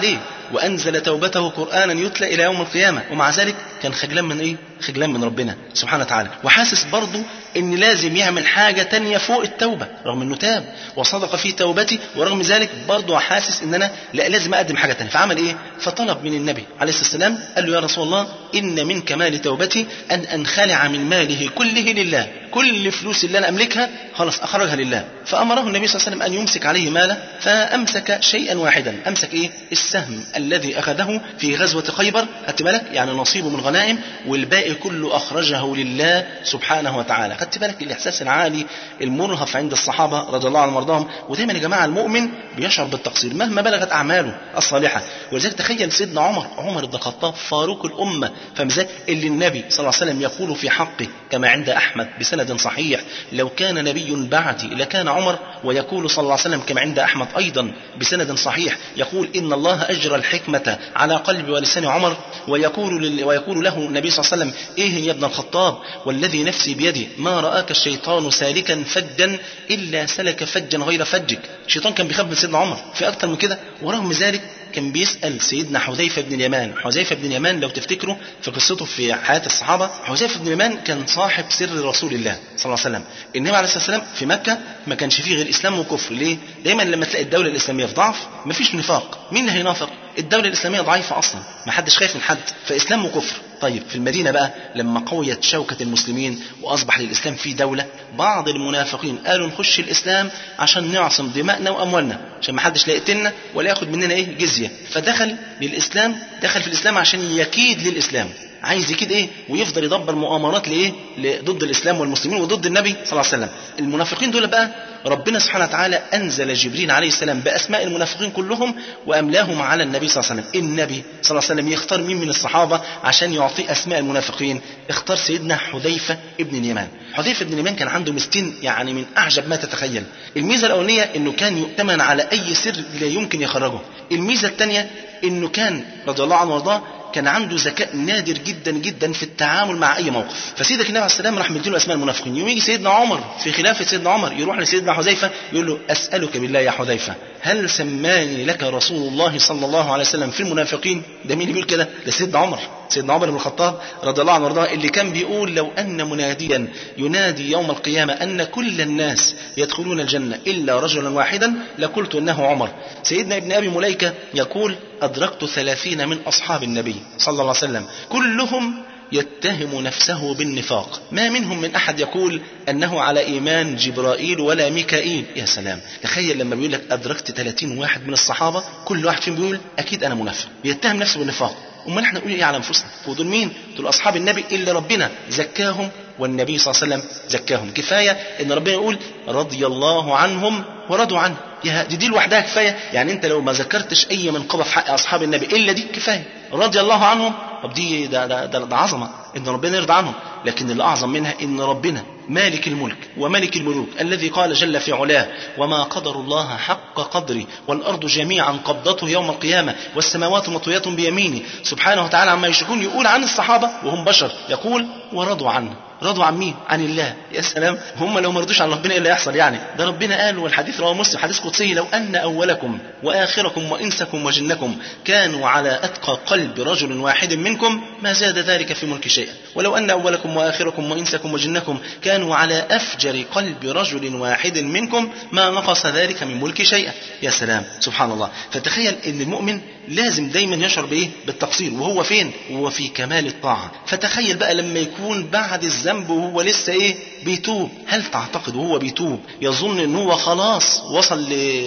وأنزل توبته قرآنا يتلى إلى يوم القيامة ومع ذلك كان خجلان من إيه؟ خجلان من ربنا سبحانه وتعالى وحاسس برضه إن لازم يعمل حاجة تانية فوق التوبة رغم إنه تاب وصدق في توبته ورغم ذلك برضه حاسس إن أنا لا لازم أقدم حاجة تانية فعمل إيه؟ فطلب من النبي عليه الصلاة والسلام قال له يا رسول الله إن من كمال توبتي أن أنخلع من ماله كله لله كل فلوس اللي أنا أملكها خلاص أخرجها لله فأمره النبي صلى الله عليه وسلم أن يمسك عليه ماله فأمسك شيئا واحدا أمسك إيه السهم الذي أخذه في غزوة خيبر خدت بالك يعني نصيبه من غنائم والباقي كله أخرجه لله سبحانه وتعالى خدت بالك الإحساس العالي المرهف عند الصحابة رضي الله عنهم وارضاهم ودايما يا جماعة المؤمن بيشعر بالتقصير مهما بلغت أعماله الصالحة ولذلك تخيل سيدنا عمر عمر بن الخطاب فاروق الأمة فمزاج اللي النبي صلى الله عليه وسلم يقول في حقه كما عند أحمد بسند صحيح لو كان نبي بعدي لكان عمر ويقول صلى الله عليه وسلم كما عند أحمد أيضا بسند صحيح يقول إن الله أجرى الحكمة على قلب ولسان عمر ويقول, لل ويقول له النبي صلى الله عليه وسلم إيه يا ابن الخطاب والذي نفسي بيده ما رآك الشيطان سالكا فجا إلا سلك فجا غير فجك الشيطان كان بيخاف من سيدنا عمر في أكتر من كده ورغم ذلك كان بيسأل سيدنا حذيفة بن اليمان حذيفة بن اليمان لو تفتكروا في قصته في حياة الصحابة حذيفة بن اليمان كان صاحب سر رسول الله صلى الله عليه وسلم النبي عليه الصلاة والسلام في مكة ما كانش فيه غير إسلام وكفر ليه؟ دايما لما تلاقي الدولة الإسلامية في ضعف ما فيش نفاق مين اللي هينافق الدولة الإسلامية ضعيفة أصلا ما حدش خايف من حد فإسلام وكفر طيب في المدينة بقى لما قويت شوكة المسلمين وأصبح للإسلام في دولة بعض المنافقين قالوا نخش الإسلام عشان نعصم دماءنا وأموالنا عشان ما حدش لا يقتلنا ولا ياخد مننا إيه جزية فدخل للإسلام دخل في الإسلام عشان يكيد للإسلام عايز يكيد ايه ويفضل يدبر مؤامرات لايه ضد الاسلام والمسلمين وضد النبي صلى الله عليه وسلم المنافقين دول بقى ربنا سبحانه وتعالى انزل جبريل عليه السلام باسماء المنافقين كلهم واملاهم على النبي صلى الله عليه وسلم النبي صلى الله عليه وسلم يختار مين من الصحابه عشان يعطيه اسماء المنافقين اختار سيدنا حذيفه ابن اليمان حذيفه ابن اليمان كان عنده مسكين يعني من اعجب ما تتخيل الميزه الاولانيه انه كان يؤتمن على اي سر لا يمكن يخرجه الميزه الثانيه انه كان رضي الله عنه وارضاه كان عنده ذكاء نادر جدا جدا في التعامل مع اي موقف فسيدك النبي عليه السلام راح مديله اسماء المنافقين يوم يجي سيدنا عمر في خلافه سيدنا عمر يروح لسيدنا حذيفه يقول له اسالك بالله يا حذيفه هل سماني لك رسول الله صلى الله عليه وسلم في المنافقين ده مين اللي بيقول كده ده سيدنا عمر سيدنا عمر بن الخطاب رضي الله عنه وارضاه اللي كان بيقول لو ان مناديا ينادي يوم القيامه ان كل الناس يدخلون الجنه الا رجلا واحدا لقلت انه عمر سيدنا ابن ابي مليكه يقول ادركت ثلاثين من اصحاب النبي صلى الله عليه وسلم كلهم يتهم نفسه بالنفاق ما منهم من أحد يقول أنه على إيمان جبرائيل ولا ميكائيل يا سلام تخيل لما بيقول لك أدركت 30 واحد من الصحابة كل واحد فيهم بيقول أكيد أنا منافق بيتهم نفسه بالنفاق امال احنا نقول ايه على انفسنا ودول مين دول اصحاب النبي اللي ربنا زكاهم والنبي صلى الله عليه وسلم زكاهم كفايه ان ربنا يقول رضي الله عنهم ورضوا عنه يا دي, دي لوحدها كفايه يعني انت لو ما ذكرتش اي منقبه في حق اصحاب النبي الا دي كفايه رضي الله عنهم طب دي ده, ده, ده, ده عظمه ان ربنا يرضى عنهم لكن اللي اعظم منها ان ربنا مالك الملك وملك الملوك الذي قال جل في علاه وما قدر الله حق قدره والارض جميعا قبضته يوم القيامه والسماوات مطويات بيمينه سبحانه وتعالى عما يشركون يقول عن الصحابه وهم بشر يقول ورضوا عنه رضوا عن مين؟ عن الله يا سلام هم لو ما رضوش عن ربنا ايه اللي يحصل يعني ده ربنا قال والحديث رواه مسلم حديث قدسي لو ان اولكم واخركم وانسكم وجنكم كانوا على اتقى قلب رجل واحد منكم ما زاد ذلك في ملك شيئا ولو ان اولكم واخركم وانسكم وجنكم كانوا على افجر قلب رجل واحد منكم ما نقص ذلك من ملك شيئا يا سلام سبحان الله فتخيل ان المؤمن لازم دايما يشعر بايه بالتقصير وهو فين وهو في كمال الطاعه فتخيل بقى لما يكون بعد الذنب وهو لسه ايه بيتوب هل تعتقد وهو بيتوب يظن ان هو خلاص وصل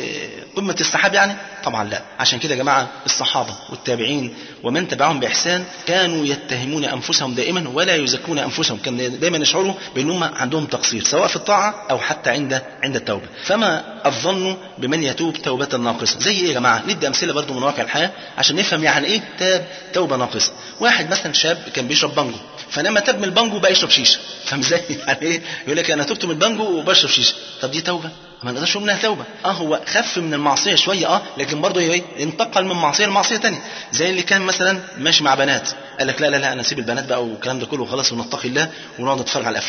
لقمه السحاب يعني طبعا لا عشان كده يا جماعه الصحابه والتابعين ومن تبعهم باحسان كانوا يتهمون انفسهم دائما ولا يزكون انفسهم كان دايما يشعروا بان هم عندهم تقصير سواء في الطاعه او حتى عند عند التوبه فما الظن بمن يتوب توبه ناقصه زي ايه يا جماعه ندي امثله برضو من واقع الحياه عشان نفهم يعني ايه تاب توبه ناقصه واحد مثلا شاب كان بيشرب بانجو فلما تاب من البانجو بقى يشرب شيشه فاهم ازاي يعني ايه يقول لك انا تبت من البانجو وبشرب شيشه طب دي توبه ما نقدرش نقول انها توبه اه هو خف من المعصيه شويه اه لكن برضه ايه انتقل من معصيه لمعصيه ثانيه زي اللي كان مثلا ماشي مع بنات قال لك لا لا لا انا اسيب البنات بقى والكلام ده كله وخلاص ونتقي الله ونقعد نتفرج على الافلام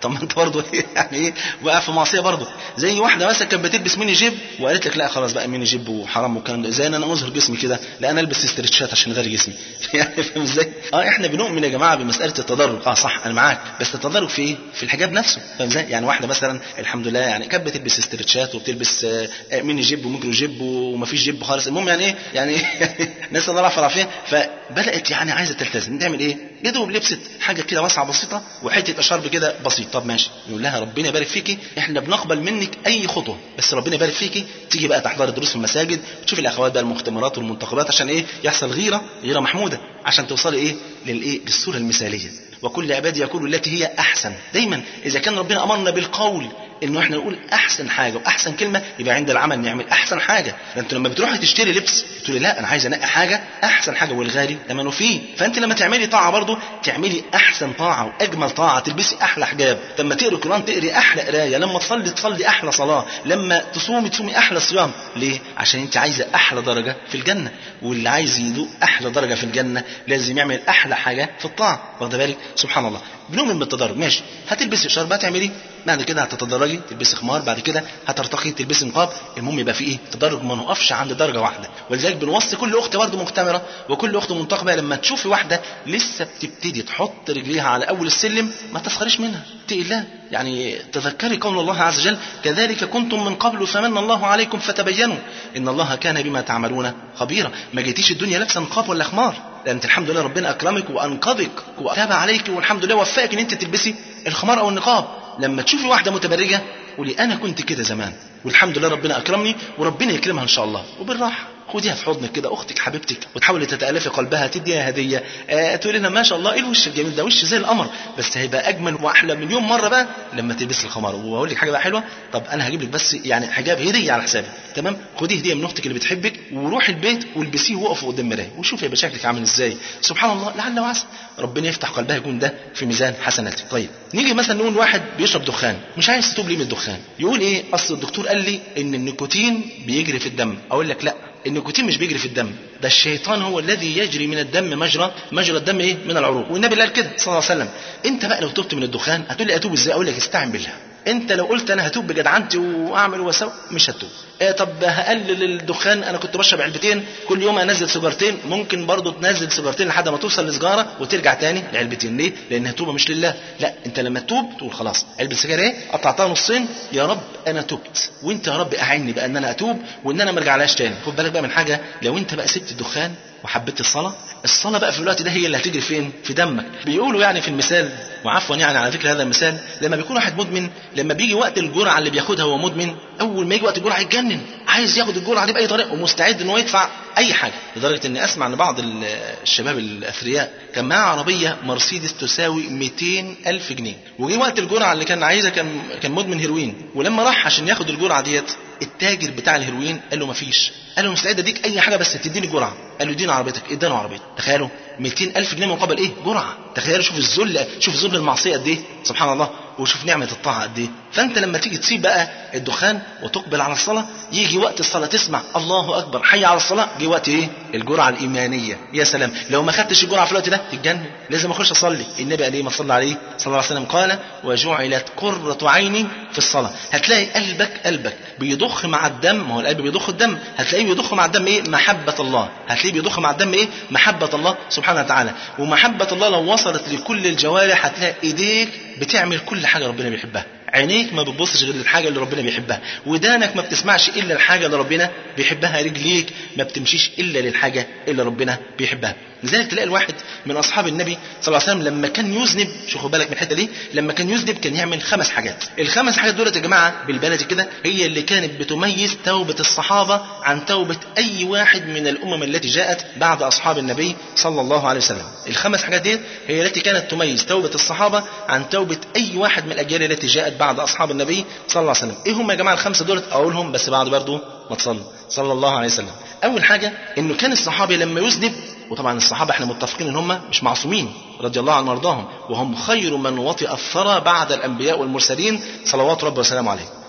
طب ما انت برضه يعني ايه واقع في معصيه برضه زي واحده مثلا كانت بتلبس ميني جيب وقالت لك لا خلاص بقى ميني جيب وحرام والكلام ده زي ان انا اظهر جسمي كده لا انا البس استرتشات عشان اغير جسمي يعني فاهم ازاي؟ اه احنا بنؤمن يا جماعه بمساله التدرج اه صح انا معاك بس التدرج في ايه؟ في الحجاب نفسه فاهم ازاي؟ يعني واحده مثلا الحمد لله يعني كانت بتلبس استرتشات وبتلبس آه، آه، ميني جيب وميكرو جيب ومفيش جيب خالص المهم يعني ايه؟ يعني نسال الله العافيه والعافيه فبدات يعني عايزه تلتزم تعمل ايه؟ يا دوب لبست حاجه كده واسعه بسيطه وحته اشارب كده بسيط طب ماشي يقول لها ربنا يبارك فيكي احنا بنقبل منك اي خطوه بس ربنا يبارك فيكي تيجي بقى تحضري دروس في المساجد وتشوفي الاخوات بقى المختمرات والمنتخبات عشان ايه يحصل غيره غيره محموده عشان توصلي ايه للايه للصوره المثاليه وكل عبادي يقول التي هي احسن دايما اذا كان ربنا امرنا بالقول انه احنا نقول احسن حاجه واحسن كلمه يبقى عند العمل نعمل احسن حاجه ده انت لما بتروحي تشتري لبس تقولي لا انا عايز انقي حاجه احسن حاجه والغالي ثمنه فيه فانت لما تعملي طاعه برضه تعملي احسن طاعه واجمل طاعه تلبسي احلى حجاب لما تقري القران تقري احلى قرايه لما تصلي تصلي احلى صلاه لما تصومي تصومي احلى صيام ليه عشان انت عايزه احلى درجه في الجنه واللي عايز يدوق احلى درجه في الجنه لازم يعمل احلى حاجه في الطاعه واخده بالك سبحان الله بنؤمن بالتدرج ماشي هتلبسي شرب هتعملي بعد كده هتتدرجي تلبسي خمار بعد كده هترتقي تلبسي نقاب المهم يبقى في ايه تدرج ما نقفش عند درجه واحده ولذلك بنوصي كل اخت برضه مختمره وكل اخت منتقبه لما تشوفي واحده لسه بتبتدي تحط رجليها على اول السلم ما تسخريش منها اتقي الله يعني تذكري قول الله عز وجل كذلك كنتم من قبل فمن الله عليكم فتبينوا ان الله كان بما تعملون خبيرا ما جيتيش الدنيا لابسه نقاب ولا خمار ده انت الحمد لله ربنا اكرمك وانقذك وتاب عليك والحمد لله وفقك ان انت تلبسي الخمار او النقاب لما تشوفي واحده متبرجه قولي انا كنت كده زمان والحمد لله ربنا اكرمني وربنا يكرمها ان شاء الله وبالراحه خديها في حضنك كده اختك حبيبتك وتحاولي تتالفي قلبها تديها هديه آه تقولي لها ما شاء الله ايه الوش الجميل ده وش زي القمر بس هيبقى اجمل واحلى مليون مره بقى لما تلبسي الخمار واقول لك حاجه بقى حلوه طب انا هجيب لك بس يعني حجاب هديه على حسابي تمام خدي هديه من اختك اللي بتحبك وروحي البيت والبسيه وقفي قدام المرايه وشوفي يبقى شكلك عامل ازاي سبحان الله لعل وعسى ربنا يفتح قلبها يكون ده في ميزان حسناتك طيب نيجي مثلا نقول واحد بيشرب دخان مش عايز يتوب ليه من الدخان يقول ايه اصل الدكتور قال لي ان النيكوتين بيجري في الدم اقول لك لا النيكوتين مش بيجري في الدم ده الشيطان هو الذي يجري من الدم مجرى مجرى الدم ايه من العروق والنبي قال كده صلى الله عليه وسلم انت بقى لو تبت من الدخان هتقول لي اتوب ازاي اقول لك استعن بالله انت لو قلت انا هتوب بجدعنتي واعمل واسوي مش هتوب اه طب هقلل الدخان انا كنت بشرب علبتين كل يوم انزل سيجارتين ممكن برضو تنزل سيجارتين لحد ما توصل لسجاره وترجع تاني لعلبتين ليه لانها توبه مش لله لا انت لما تتوب تقول خلاص علبه سجاير ايه قطعتها نصين يا رب انا تبت وانت يا رب اعني بقى ان انا اتوب وان انا ما ارجعلهاش تاني خد بالك بقى من حاجه لو انت بقى سبت الدخان وحبيت الصلاة الصلاة بقى في الوقت ده هي اللي هتجري فين في دمك بيقولوا يعني في المثال وعفوا يعني على فكرة هذا المثال لما بيكون واحد مدمن لما بيجي وقت الجرعة اللي بياخدها هو مدمن أول ما يجي وقت الجرعة يتجنن عايز ياخد الجرعة دي بأي طريقة ومستعد إن هو يدفع أي حاجة لدرجة إني أسمع إن بعض الشباب الأثرياء كان معاه عربية مرسيدس تساوي 200 ألف جنيه وجي وقت الجرعة اللي كان عايزها كان كان مدمن هيروين ولما راح عشان ياخد الجرعة ديت التاجر بتاع الهيروين قال له مفيش قال له مستعد اديك اي حاجه بس تديني جرعه قال له اديني عربيتك اداله عربيته تخيلوا 200 الف جنيه مقابل ايه جرعه تخيلوا شوف الذل شوف ذل المعصيه قد ايه سبحان الله وشوف نعمه الطاعه قد ايه فانت لما تيجي تسيب بقى الدخان وتقبل على الصلاه يجي وقت الصلاه تسمع الله اكبر حي على الصلاه جه وقت ايه الجرعه الايمانيه يا سلام لو ما خدتش الجرعه في الوقت ده تتجنن لازم اخش اصلي النبي قال ايه ما صلى عليه صلى الله عليه وسلم قال وجعلت قره عيني في الصلاه هتلاقي قلبك قلبك بيضخ مع الدم ما هو القلب بيضخ الدم هتلاقيه بيضخ مع الدم ايه محبه الله هتلاقيه بيضخ مع الدم ايه محبه الله سبحانه وتعالى ومحبه الله لو وصلت لكل الجوارح هتلاقي ايديك بتعمل كل حاجه ربنا بيحبها عينيك ما بتبصش غير للحاجه اللي ربنا بيحبها ودانك ما بتسمعش الا الحاجه اللي ربنا بيحبها رجليك ما بتمشيش الا للحاجه اللي ربنا بيحبها لذلك تلاقي الواحد من اصحاب النبي صلى الله عليه وسلم لما كان يذنب شوفوا بالك من الحته دي لما كان يذنب كان يعمل خمس حاجات الخمس حاجات دول يا جماعه بالبلدي كده هي اللي كانت بتميز توبه الصحابه عن توبه اي واحد من الامم التي جاءت بعد اصحاب النبي صلى الله عليه وسلم الخمس حاجات دي هي التي كانت تميز توبه الصحابه عن توبه اي واحد من الاجيال التي جاءت بعد اصحاب النبي صلى الله عليه وسلم ايه هم يا جماعه الخمسه دول اقولهم بس بعد برضه ما تصلوا صلى الله عليه وسلم اول حاجه انه كان الصحابي لما يذنب وطبعا الصحابه احنا متفقين ان هم مش معصومين رضي الله عنهم وارضاهم وهم خير من وطئ الثرى بعد الانبياء والمرسلين صلوات ربي وسلامه عليه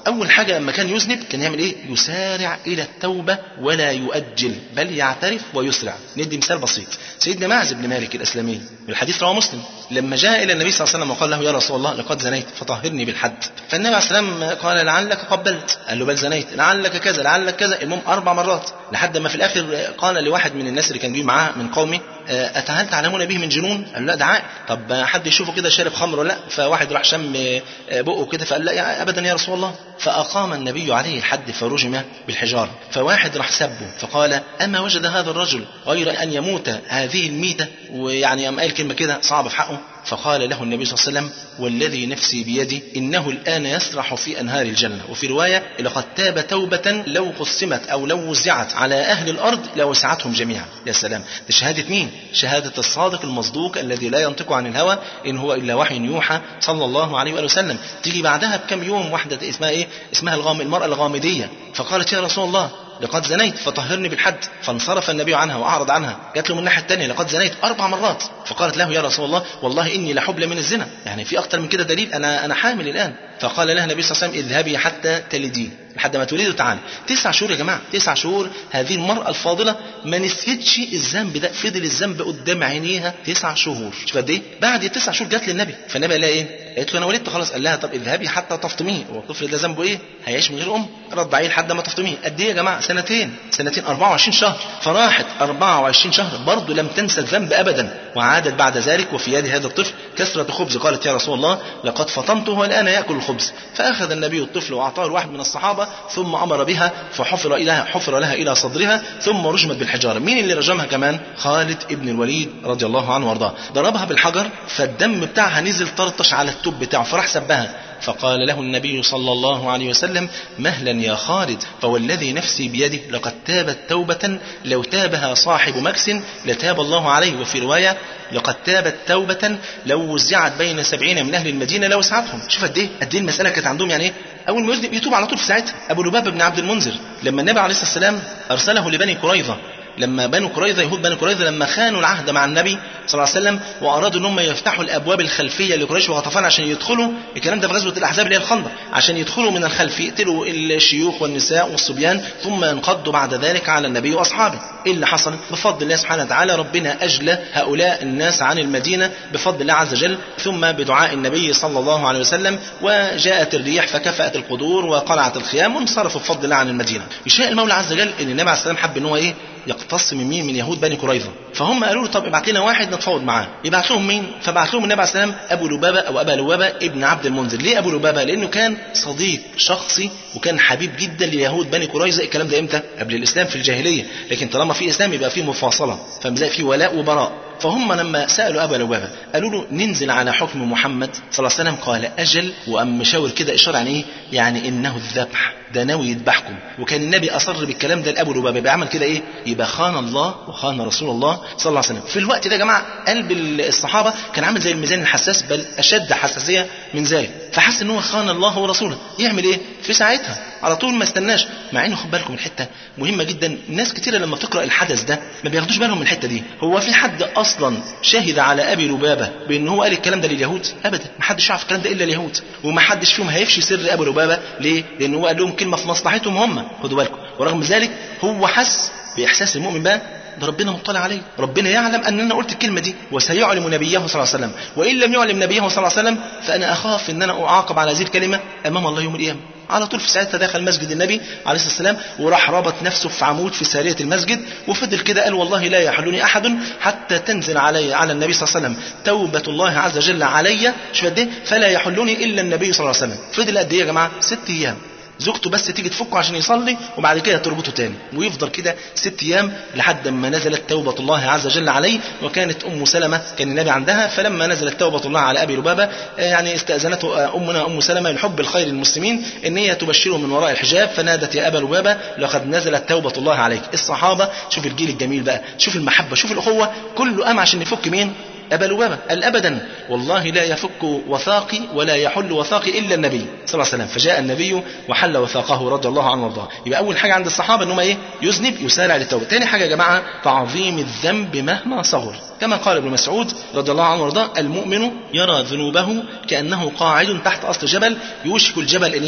اول حاجه لما كان يذنب كان يعمل ايه يسارع الى التوبه ولا يؤجل بل يعترف ويسرع ندي مثال بسيط سيدنا معز بن مالك الاسلمي الحديث رواه مسلم لما جاء الى النبي صلى الله عليه وسلم وقال له يا رسول الله لقد زنيت فطهرني بالحد فالنبي عليه السلام قال لعلك قبلت قال له بل زنيت لعلك كذا لعلك كذا المهم اربع مرات لحد ما في الاخر قال لواحد من الناس اللي كان جاي معاه من قومه أتهل تعلمون به من جنون؟ قال لا ده عاقل، طب حد يشوفه كده شارب خمر ولا لا؟ فواحد راح شم بقه كده فقال لا يا ابدا يا رسول الله، فاقام النبي عليه الحد فرجم بالحجاره، فواحد راح سبه فقال اما وجد هذا الرجل غير ان يموت هذه الميته ويعني قام قال كلمه كده صعبه في حقه فقال له النبي صلى الله عليه وسلم والذي نفسي بيدي إنه الآن يسرح في أنهار الجنة وفي رواية لقد تاب توبة لو قسمت أو لو وزعت على أهل الأرض لوسعتهم جميعا يا سلام ده شهادة مين شهادة الصادق المصدوق الذي لا ينطق عن الهوى إن هو إلا وحي يوحى صلى الله عليه وآله وسلم تيجي بعدها بكم يوم واحدة اسمها إيه اسمها الغام المرأة الغامدية فقالت يا رسول الله لقد زنيت فطهرني بالحد فانصرف النبي عنها واعرض عنها جات له من الناحيه الثانيه لقد زنيت اربع مرات فقالت له يا رسول الله والله اني لحبلى من الزنا يعني في اكثر من كده دليل انا انا حامل الان فقال لها النبي صلى الله عليه وسلم اذهبي حتى تلدين لحد ما تولدي وتعالي تسع شهور يا جماعه تسع شهور هذه المراه الفاضله ما نسيتش الذنب ده فضل الذنب قدام عينيها تسع شهور شوف قد ايه بعد التسع شهور جات للنبي فالنبي قال لها ايه قالت له انا ولدت خلاص قال لها طب اذهبي حتى تفطميه هو الطفل ده ذنبه ايه هيعيش من غير ام رضعيه لحد ما تفطميه قد ايه يا جماعه سنتين سنتين 24 شهر فراحت 24 شهر برضه لم تنسى الذنب ابدا وعادت بعد ذلك وفي يد هذا الطفل كسرة خبز قالت يا رسول الله لقد فطمته والآن يأكل الخبز فأخذ النبي الطفل وأعطاه واحد من الصحابة ثم أمر بها فحفر إليها حفر لها إلى صدرها ثم رجمت بالحجارة مين اللي رجمها كمان خالد ابن الوليد رضي الله عنه وارضاه ضربها بالحجر فالدم بتاعها نزل طرطش على التوب بتاعه فراح سبها فقال له النبي صلى الله عليه وسلم مهلا يا خالد فوالذي نفسي بيده لقد تابت توبة لو تابها صاحب مكس لتاب الله عليه وفي رواية لقد تابت توبة لو وزعت بين سبعين من أهل المدينة لوسعتهم شوف قد إيه قد إيه المسألة كانت عندهم يعني إيه أول ما يذنب يتوب على طول في ساعتها أبو لبابة بن عبد المنذر لما النبي عليه الصلاة والسلام أرسله لبني قريظة لما بنو قريظة يهود بني قريظة لما خانوا العهد مع النبي صلى الله عليه وسلم وأرادوا أن هم يفتحوا الأبواب الخلفية لقريش وغطفان عشان يدخلوا الكلام ده في غزوة الأحزاب اللي هي الخندق عشان يدخلوا من الخلف يقتلوا الشيوخ والنساء والصبيان ثم ينقضوا بعد ذلك على النبي وأصحابه إيه اللي حصل بفضل الله سبحانه وتعالى ربنا أجلى هؤلاء الناس عن المدينة بفضل الله عز وجل ثم بدعاء النبي صلى الله عليه وسلم وجاءت الريح فكفأت القدور وقلعت الخيام وانصرفوا بفضل الله عن المدينة يشاء المولى عز وجل ان النبي عليه السلام حب ان هو ايه يقتص من مين من يهود بني قريظه فهم قالوا له طب ابعت لنا واحد نتفاوض معاه يبعت لهم مين فبعت لهم النبي عليه السلام ابو لبابه او ابا لبابه ابن عبد المنذر ليه ابو لبابه لانه كان صديق شخصي وكان حبيب جدا ليهود بني قريظه الكلام ده امتى قبل الاسلام في الجاهليه لكن طالما في اسلام يبقى في مفاصله فمزاي في ولاء وبراء فهم لما سالوا ابا لبابه قالوا له ننزل على حكم محمد صلى الله عليه وسلم قال اجل وام مشاور كده اشاره يعني ايه يعني انه الذبح ده ناوي يذبحكم وكان النبي اصر بالكلام ده لابو لبابه بيعمل كده ايه يبقى خان الله وخان رسول الله صلى الله عليه وسلم في الوقت ده يا جماعه قلب الصحابه كان عامل زي الميزان الحساس بل اشد حساسيه من ذلك فحس ان هو خان الله ورسوله يعمل ايه في ساعتها على طول ما استناش مع انه خد بالكم الحته مهمه جدا ناس كتيره لما بتقرا الحدث ده ما بياخدوش بالهم من الحته دي هو في حد اصلا شهد على ابي لبابه بان هو قال الكلام ده لليهود ابدا ما حدش يعرف الكلام ده الا اليهود وما حدش فيهم هيفشي سر ابو لبابه ليه لان هو قال لهم كلمه في مصلحتهم هم خدوا بالكم ورغم ذلك هو حس باحساس المؤمن بقى ده ربنا مطلع عليه ربنا يعلم ان انا قلت الكلمه دي وسيعلم نبيه صلى الله عليه وسلم وان لم يعلم نبيه صلى الله عليه وسلم فانا اخاف ان انا اعاقب على هذه الكلمه امام الله يوم القيامه على طول في ساعتها دخل مسجد النبي عليه الصلاه والسلام وراح ربط نفسه في عمود في ساريه المسجد وفضل كده قال والله لا يحلني احد حتى تنزل علي على النبي صلى الله عليه وسلم توبه الله عز وجل علي شو قد فلا يحلني الا النبي صلى الله عليه وسلم فضل قد ايه يا جماعه ست ايام زوجته بس تيجي تفكه عشان يصلي وبعد كده تربطه تاني ويفضل كده ست ايام لحد ما نزلت توبه الله عز وجل عليه وكانت ام سلمه كان النبي عندها فلما نزلت توبه الله على ابي لبابه يعني استاذنته امنا ام سلمه لحب الخير للمسلمين ان هي تبشره من وراء الحجاب فنادت يا ابا لبابه لقد نزلت توبه الله عليك الصحابه شوف الجيل الجميل بقى شوف المحبه شوف الاخوه كله قام عشان يفك مين أبا لبابة قال أبدا والله لا يفك وثاقي ولا يحل وثاقي إلا النبي صلى الله عليه وسلم فجاء النبي وحل وثاقه رضي الله عنه وارضاه يبقى أول حاجة عند الصحابة إنهم إيه يذنب يسارع للتوبة تاني حاجة يا جماعة تعظيم الذنب مهما صغر كما قال ابن مسعود رضي الله عنه وارضاه المؤمن يرى ذنوبه كأنه قاعد تحت أصل جبل يوشك الجبل أن إيه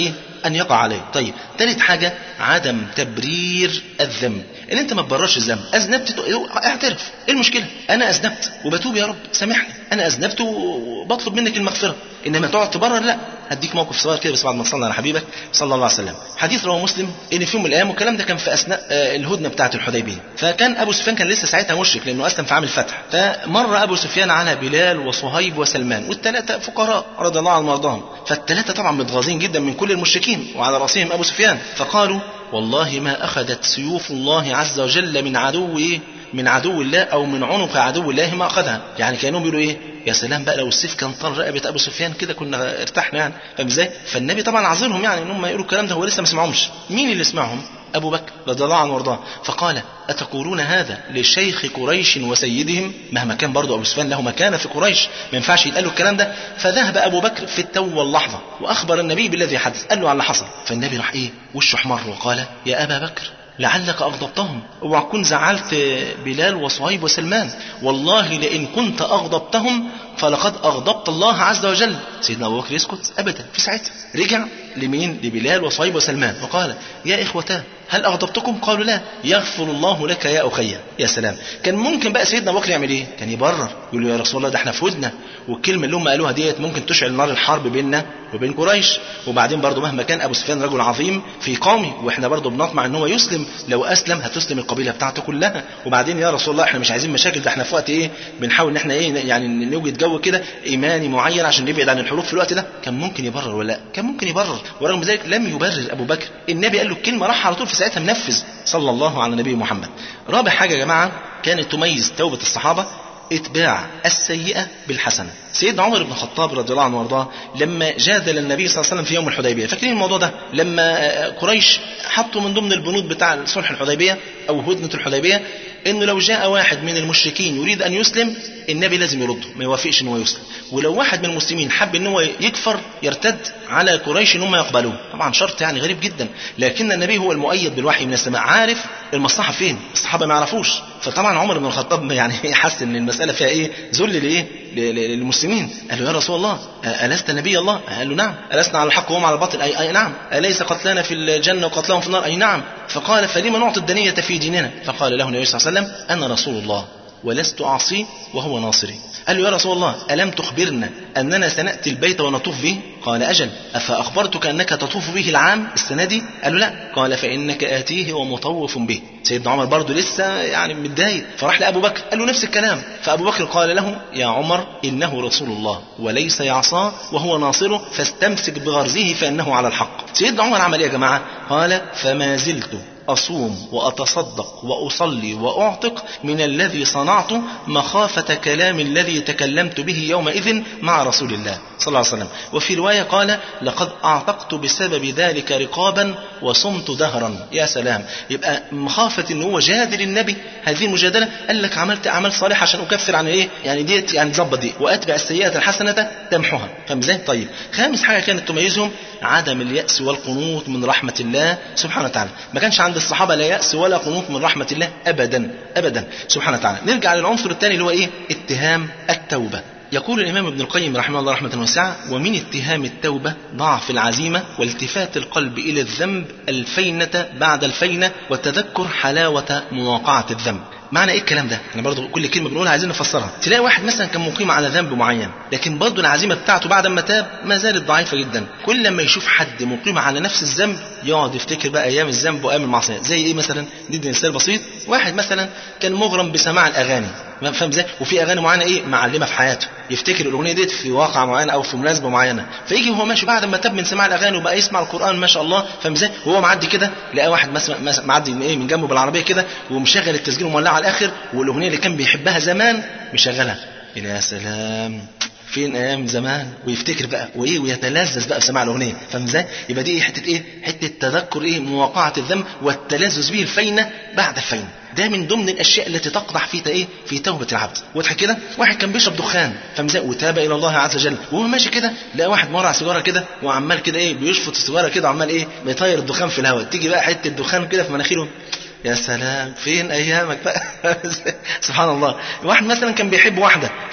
ان يقع عليه طيب ثالث حاجه عدم تبرير الذنب ان انت ما تبررش الذنب اذنبت تق- اعترف ايه المشكله انا اذنبت وبتوب يا رب سامحني انا اذنبت وبطلب منك المغفره انما تقعد تبرر لا هديك موقف صغير كده بس بعد ما تصلي على حبيبك صلى الله عليه وسلم حديث رواه مسلم ان في يوم من الايام والكلام ده كان في اثناء آه، الهدنه بتاعه الحديبيه فكان ابو سفيان كان لسه ساعتها مشرك لانه اسلم في عام الفتح فمر ابو سفيان على بلال وصهيب وسلمان والثلاثه فقراء رضي الله عنهم وارضاهم فالثلاثه طبعا متغاظين جدا من كل المشركين وعلى راسهم ابو سفيان فقالوا والله ما اخذت سيوف الله عز وجل من عدو ايه من عدو الله او من عنق عدو الله ما اخذها يعني كانوا بيقولوا ايه يا سلام بقى لو السيف كان طال رقبه ابو سفيان كده كنا ارتحنا يعني فاهم ازاي فالنبي طبعا عذرهم يعني ان هم يقولوا الكلام ده هو لسه ما سمعهمش مين اللي سمعهم ابو بكر رضي الله عنه وارضاه فقال اتقولون هذا لشيخ قريش وسيدهم مهما كان برضه ابو سفيان له مكانه في قريش ما ينفعش يتقال له الكلام ده فذهب ابو بكر في التو واللحظه واخبر النبي بالذي حدث قال له على اللي حصل فالنبي راح ايه وشه احمر وقال يا ابا بكر لعلك أغضبتهم اوعى تكون زعلت بلال وصهيب وسلمان والله لئن كنت أغضبتهم فلقد أغضبت الله عز وجل سيدنا أبو بكر يسكت أبدا في ساعتها رجع لمين لبلال وصهيب وسلمان وقال يا إخوتاه هل أغضبتكم قالوا لا يغفر الله لك يا أخي يا سلام كان ممكن بقى سيدنا أبو بكر يعمل إيه كان يبرر يقول له يا رسول الله ده احنا في ودنا والكلمة اللي هم قالوها ديت ممكن تشعل نار الحرب بيننا وبين قريش وبعدين برضه مهما كان أبو سفيان رجل عظيم في قومه واحنا برضه بنطمع ان هو يسلم لو أسلم هتسلم القبيلة بتاعته كلها وبعدين يا رسول الله احنا مش عايزين مشاكل ده احنا في وقت ايه بنحاول ان احنا ايه يعني نوجد جو كده ايماني معين عشان نبعد عن الحروب في الوقت ده كان ممكن يبرر ولا لا كان ممكن يبرر ورغم ذلك لم يبرر ابو بكر النبي قال له الكلمه راح على طول في ساعتها منفذ صلى الله على النبي محمد رابع حاجه يا جماعه كانت تميز توبه الصحابه اتباع السيئة بالحسنة سيدنا عمر بن الخطاب رضي الله عنه وارضاه لما جادل النبي صلى الله عليه وسلم في يوم الحديبية فاكرين الموضوع ده لما قريش حطوا من ضمن البنود بتاع صلح الحديبية أو هدنة الحديبية انه لو جاء واحد من المشركين يريد ان يسلم النبي لازم يرده ما يوافقش ان هو يسلم ولو واحد من المسلمين حب ان هو يكفر يرتد على قريش ان هم يقبلوه طبعا شرط يعني غريب جدا لكن النبي هو المؤيد بالوحي من السماء عارف المصلحه فين الصحابه ما يعرفوش فطبعا عمر بن الخطاب يعني حس ان المساله فيها ايه ذل لايه للمسلمين قال له يا رسول الله ألست نبي الله قال له نعم ألسنا على الحق وهم على الباطل أي, أي نعم أليس قتلنا في الجنة وقتلهم في النار أي نعم فقال فلما نعطي الدنية في ديننا فقال له النبي صلى الله عليه وسلم أنا رسول الله ولست أعصيه وهو ناصري قال له يا رسول الله ألم تخبرنا أننا سنأتي البيت ونطوف به قال أجل أفأخبرتك أنك تطوف به العام السنة دي قال له لا قال فإنك آتيه ومطوف به سيدنا عمر برضه لسه يعني متضايق فراح لأبو بكر قال له نفس الكلام فأبو بكر قال له يا عمر إنه رسول الله وليس يعصاه وهو ناصره فاستمسك بغرزه فإنه على الحق سيدنا عمر عمل إيه يا جماعة قال فما زلت أصوم وأتصدق وأصلي وأعتق من الذي صنعته مخافة كلام الذي تكلمت به يومئذ مع رسول الله صلى الله عليه وسلم وفي رواية قال لقد أعتقت بسبب ذلك رقابا وصمت دهرا يا سلام يبقى مخافة ان هو جادل النبي هذه المجادلة قال لك عملت أعمال صالحة عشان أكفر عن إيه يعني ديت يعني ظبط دي وأتبع السيئة الحسنة تمحها فاهم ازاي طيب خامس حاجة كانت تميزهم عدم اليأس والقنوط من رحمة الله سبحانه وتعالى ما كانش عند الصحابة لا يأس ولا قنوط من رحمة الله أبدا أبدا سبحانه وتعالى نرجع للعنصر الثاني اللي هو إيه اتهام التوبة يقول الإمام ابن القيم رحمه الله رحمة واسعة ومن اتهام التوبة ضعف العزيمة والتفات القلب إلى الذنب الفينة بعد الفينة وتذكر حلاوة مواقعة الذنب معنى ايه الكلام ده احنا برضو كل كلمه بنقولها عايزين نفسرها تلاقي واحد مثلا كان مقيم على ذنب معين لكن برضو العزيمه بتاعته بعد ما تاب ما زالت ضعيفه جدا كل لما يشوف حد مقيم على نفس الذنب يقعد يفتكر بقى ايام الذنب وايام المعصيه زي ايه مثلا ندي مثال بسيط واحد مثلا كان مغرم بسماع الاغاني فاهم ازاي وفي اغاني معينه ايه معلمه في حياته يفتكر الاغنيه ديت في واقعه معينه او في مناسبه معينه فيجي وهو ماشي بعد ما تاب من سماع الاغاني وبقى يسمع القران ما شاء الله فاهم ازاي وهو معدي كده لقى واحد مثلا معدي من ايه من جنبه بالعربيه كده ومشغل التسجيل ومولعه على الاخر والاغنيه اللي كان بيحبها زمان مشغلها يا سلام فين ايام زمان ويفتكر بقى وايه ويتلذذ بقى بسماع الاغنيه فاهم ازاي يبقى دي حته ايه حته تذكر ايه مواقعه الذنب والتلذذ به الفينه بعد الفينه ده من ضمن الاشياء التي تقدح في ايه في توبه العبد واضح كده واحد كان بيشرب دخان فاهم ازاي وتاب الى الله عز وجل وهو ماشي كده لقى واحد مرع سيجاره كده وعمال كده ايه بيشفط السيجاره كده وعمال ايه بيطير الدخان في الهواء تيجي بقى حته دخان كده في مناخيره يا سلام فين ايامك بقى سبحان الله واحد مثلا كان بيحب واحده فاهم ازاي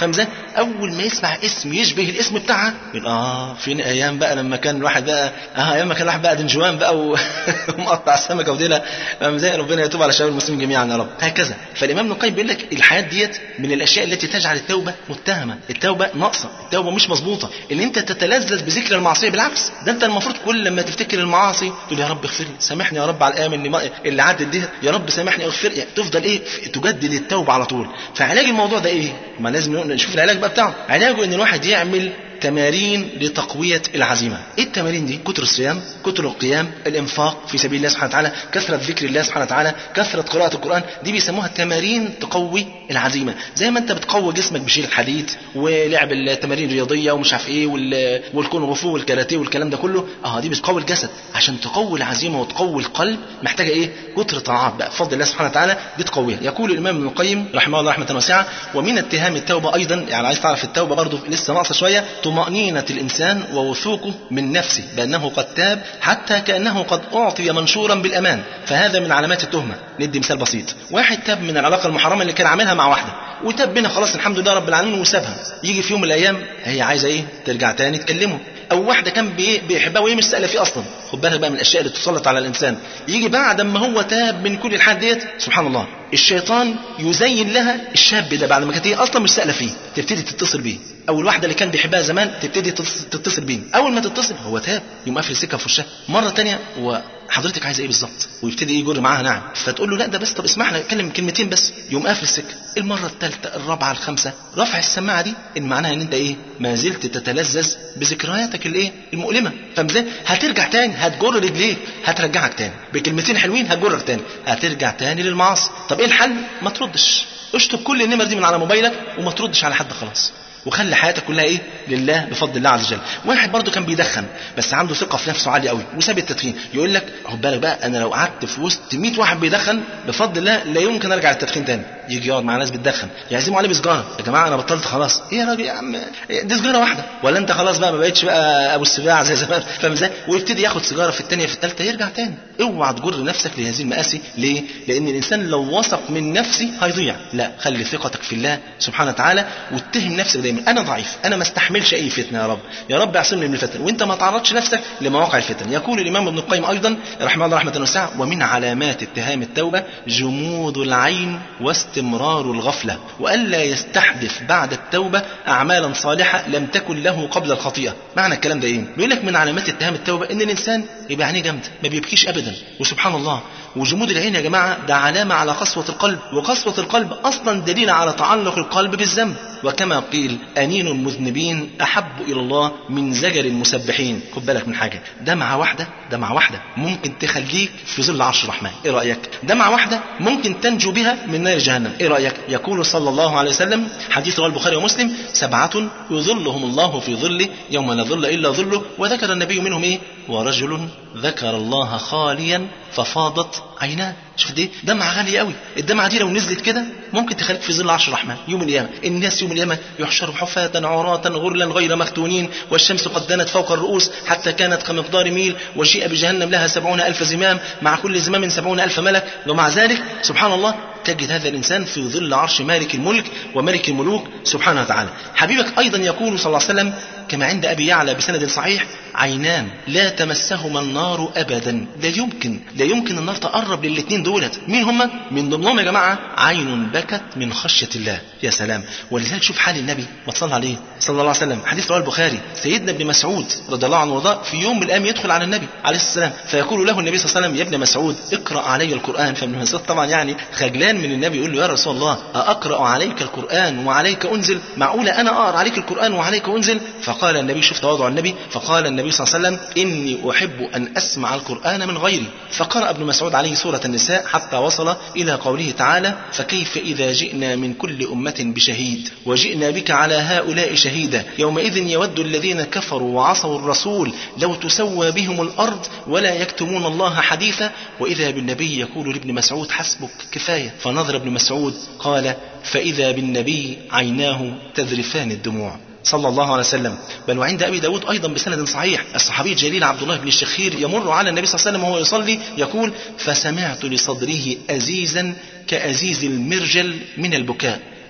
اول ما يسمع اسم يشبه الاسم بتاعها يقول اه فين ايام بقى لما كان الواحد بقى اه ايام ما كان الواحد بقى دنجوان بقى و- ومقطع السمكه وديلها فاهم ازاي ربنا يتوب على شباب المسلمين جميعا يا رب هكذا فالامام ابن القيم بيقول لك الحياه ديت من الاشياء التي تجعل التوبه متهمه التوبه ناقصه التوبه مش مظبوطه ان انت تتلذذ بذكر المعصيه بالعكس ده انت المفروض كل لما تفتكر المعاصي تقول يا رب اغفر لي سامحني يا رب على الايام اللي, ما... اللي عدت دي يا رب سامحني اغفر لي تفضل ايه تجدد التوبه على طول فعلاج الموضوع ده ايه ما لازم نشوف العلاج بقى بتاعه علاجه ان الواحد يعمل تمارين لتقوية العزيمة ايه التمارين دي كتر الصيام كتر القيام الانفاق في سبيل الله سبحانه وتعالى كثرة ذكر الله سبحانه وتعالى كثرة قراءة القرآن دي بيسموها تمارين تقوي العزيمة زي ما انت بتقوي جسمك بشيل الحديد ولعب التمارين الرياضية ومش عارف ايه وال- والكونغ فو والكاراتيه والكلام ده كله اه دي بتقوي الجسد عشان تقوي العزيمة وتقوي القلب محتاجة ايه كتر طاعات بقى بفضل الله سبحانه وتعالى دي تقويها يقول الامام ابن القيم رحمه الله رحمة واسعة ومن اتهام التوبة ايضا يعني عايز تعرف التوبة برضه لسه ناقصة شوية طمأنينة الانسان ووثوقه من نفسه بانه قد تاب حتى كانه قد اعطي منشورا بالامان فهذا من علامات التهمة ندي مثال بسيط واحد تاب من العلاقة المحرمة اللي كان عاملها مع واحدة وتاب بينا خلاص الحمد لله رب العالمين وسابها يجي في يوم من الايام هي عايزه ايه ترجع تاني تكلمه او واحده كان بي- بيحبها وهي مش سائله فيه اصلا خد بالك بقى من الاشياء اللي تسلط على الانسان يجي بعد ما هو تاب من كل الحاجات ديت سبحان الله الشيطان يزين لها الشاب ده بعد ما كانت هي اصلا مش سائله فيه تبتدي تتصل بيه او الواحده اللي كان بيحبها زمان تبتدي تتص- تتصل بيه اول ما تتصل هو تاب يقوم قافل السكه في وشها مره تانية هو حضرتك عايزه ايه بالظبط ويبتدي يجر معاها نعم فتقول له لا ده بس طب اسمعنا اتكلم كلمتين بس يقوم قافل السكه المره الثالثه الرابعه الخامسه رفع السماعه دي ان معناها ان انت ايه ما زلت تتلذذ بذكرياتك الايه المؤلمه فاهم ازاي هترجع تاني هتجر رجليك هترجعك تاني بكلمتين حلوين هتجرك تاني هترجع تاني للمعاصي طب ايه الحل ما تردش اشطب كل النمر دي من على موبايلك وما تردش على حد خلاص وخلي حياتك كلها ايه لله بفضل الله عز وجل واحد برضه كان بيدخن بس عنده ثقه في نفسه عاليه قوي وساب التدخين يقول لك خد بالك بقى انا لو قعدت في وسط 100 واحد بيدخن بفضل الله لا يمكن ارجع للتدخين تاني يجي يقعد مع ناس بتدخن يعزموا عليه بسجاره يا جماعه انا بطلت خلاص ايه يا راجل يا عم دي سجاره واحده ولا انت خلاص بقى ما بقتش بقى ابو السباع زي زمان فاهم ازاي ويبتدي ياخد سيجاره في الثانيه في الثالثه يرجع تاني اوعى تجر نفسك لهذه المآسي ليه لان الانسان لو وثق من نفسه هيضيع لا خلي ثقتك في الله سبحانه وتعالى واتهم نفسك دايما انا ضعيف انا ما استحملش اي فتنه يا رب يا رب اعصمني من الفتن وانت ما تعرضش نفسك لمواقع الفتن يقول الامام ابن القيم ايضا رحمه الله رحمه واسعه ومن علامات اتهام التوبه جمود العين واستمرار الغفله والا يستحدث بعد التوبه اعمالا صالحه لم تكن له قبل الخطيئه معنى الكلام ده ايه بيقول لك من علامات اتهام التوبه ان الانسان يبقى عينيه جامده ما بيبكيش ابدا وسبحان الله وجمود العين يا جماعه ده علامه على قسوه القلب وقسوه القلب اصلا دليل على تعلق القلب بالذنب وكما قيل انين المذنبين احب الى الله من زجر المسبحين خد بالك من حاجه دمعه واحده دمعه واحده ممكن تخليك في ظل عرش الرحمن ايه رايك دمعه واحده ممكن تنجو بها من نار جهنم ايه رايك يقول صلى الله عليه وسلم حديث رواه البخاري ومسلم سبعه يظلهم الله في ظله يوم لا ظل الا ظله وذكر النبي منهم ايه ورجل ذكر الله خاليا ففاضت عيناه شوف دي دمعة غالية قوي الدمعة دي لو نزلت كده ممكن تخليك في ظل عرش الرحمن يوم القيامة الناس يوم القيامة يحشروا حفاة عراة غرلا غير مختونين والشمس قد دنت فوق الرؤوس حتى كانت كمقدار ميل وجيء بجهنم لها سبعون ألف زمام مع كل زمام سبعون ألف ملك ومع ذلك سبحان الله تجد هذا الإنسان في ظل عرش مالك الملك وملك الملوك سبحانه وتعالى حبيبك أيضا يقول صلى الله عليه وسلم كما عند أبي يعلى بسند صحيح عينان لا تمسهما النار أبدا لا يمكن لا يمكن النار تقرب للاثنين دولت مين هما من ضمنهم يا جماعة عين بكت من خشية الله يا سلام ولذلك شوف حال النبي ما تصلى عليه صلى الله عليه وسلم حديث رواه البخاري سيدنا ابن مسعود رضي الله عنه وارضاه في يوم من الايام يدخل على النبي عليه الصلاه والسلام فيقول له النبي صلى الله عليه وسلم يا ابن مسعود اقرا علي القران فابن مسعود طبعا يعني خجلان من النبي يقول له يا رسول الله اقرا عليك القران وعليك انزل معقوله انا اقرا عليك القران وعليك انزل فقال النبي شوف تواضع النبي فقال النبي صلى الله عليه وسلم اني احب ان اسمع القران من غيري فقرا ابن مسعود عليه سوره النساء حتى وصل الى قوله تعالى فكيف اذا جئنا من كل امه بشهيد وجئنا بك على هؤلاء شهيدا يومئذ يود الذين كفروا وعصوا الرسول لو تسوى بهم الارض ولا يكتمون الله حديثا واذا بالنبي يقول لابن مسعود حسبك كفايه فنظر ابن مسعود قال فاذا بالنبي عيناه تذرفان الدموع صلى الله عليه وسلم بل وعند ابي داود ايضا بسند صحيح الصحابي الجليل عبد الله بن الشخير يمر على النبي صلى الله عليه وسلم وهو يصلي يقول فسمعت لصدره ازيزا كازيز المرجل من البكاء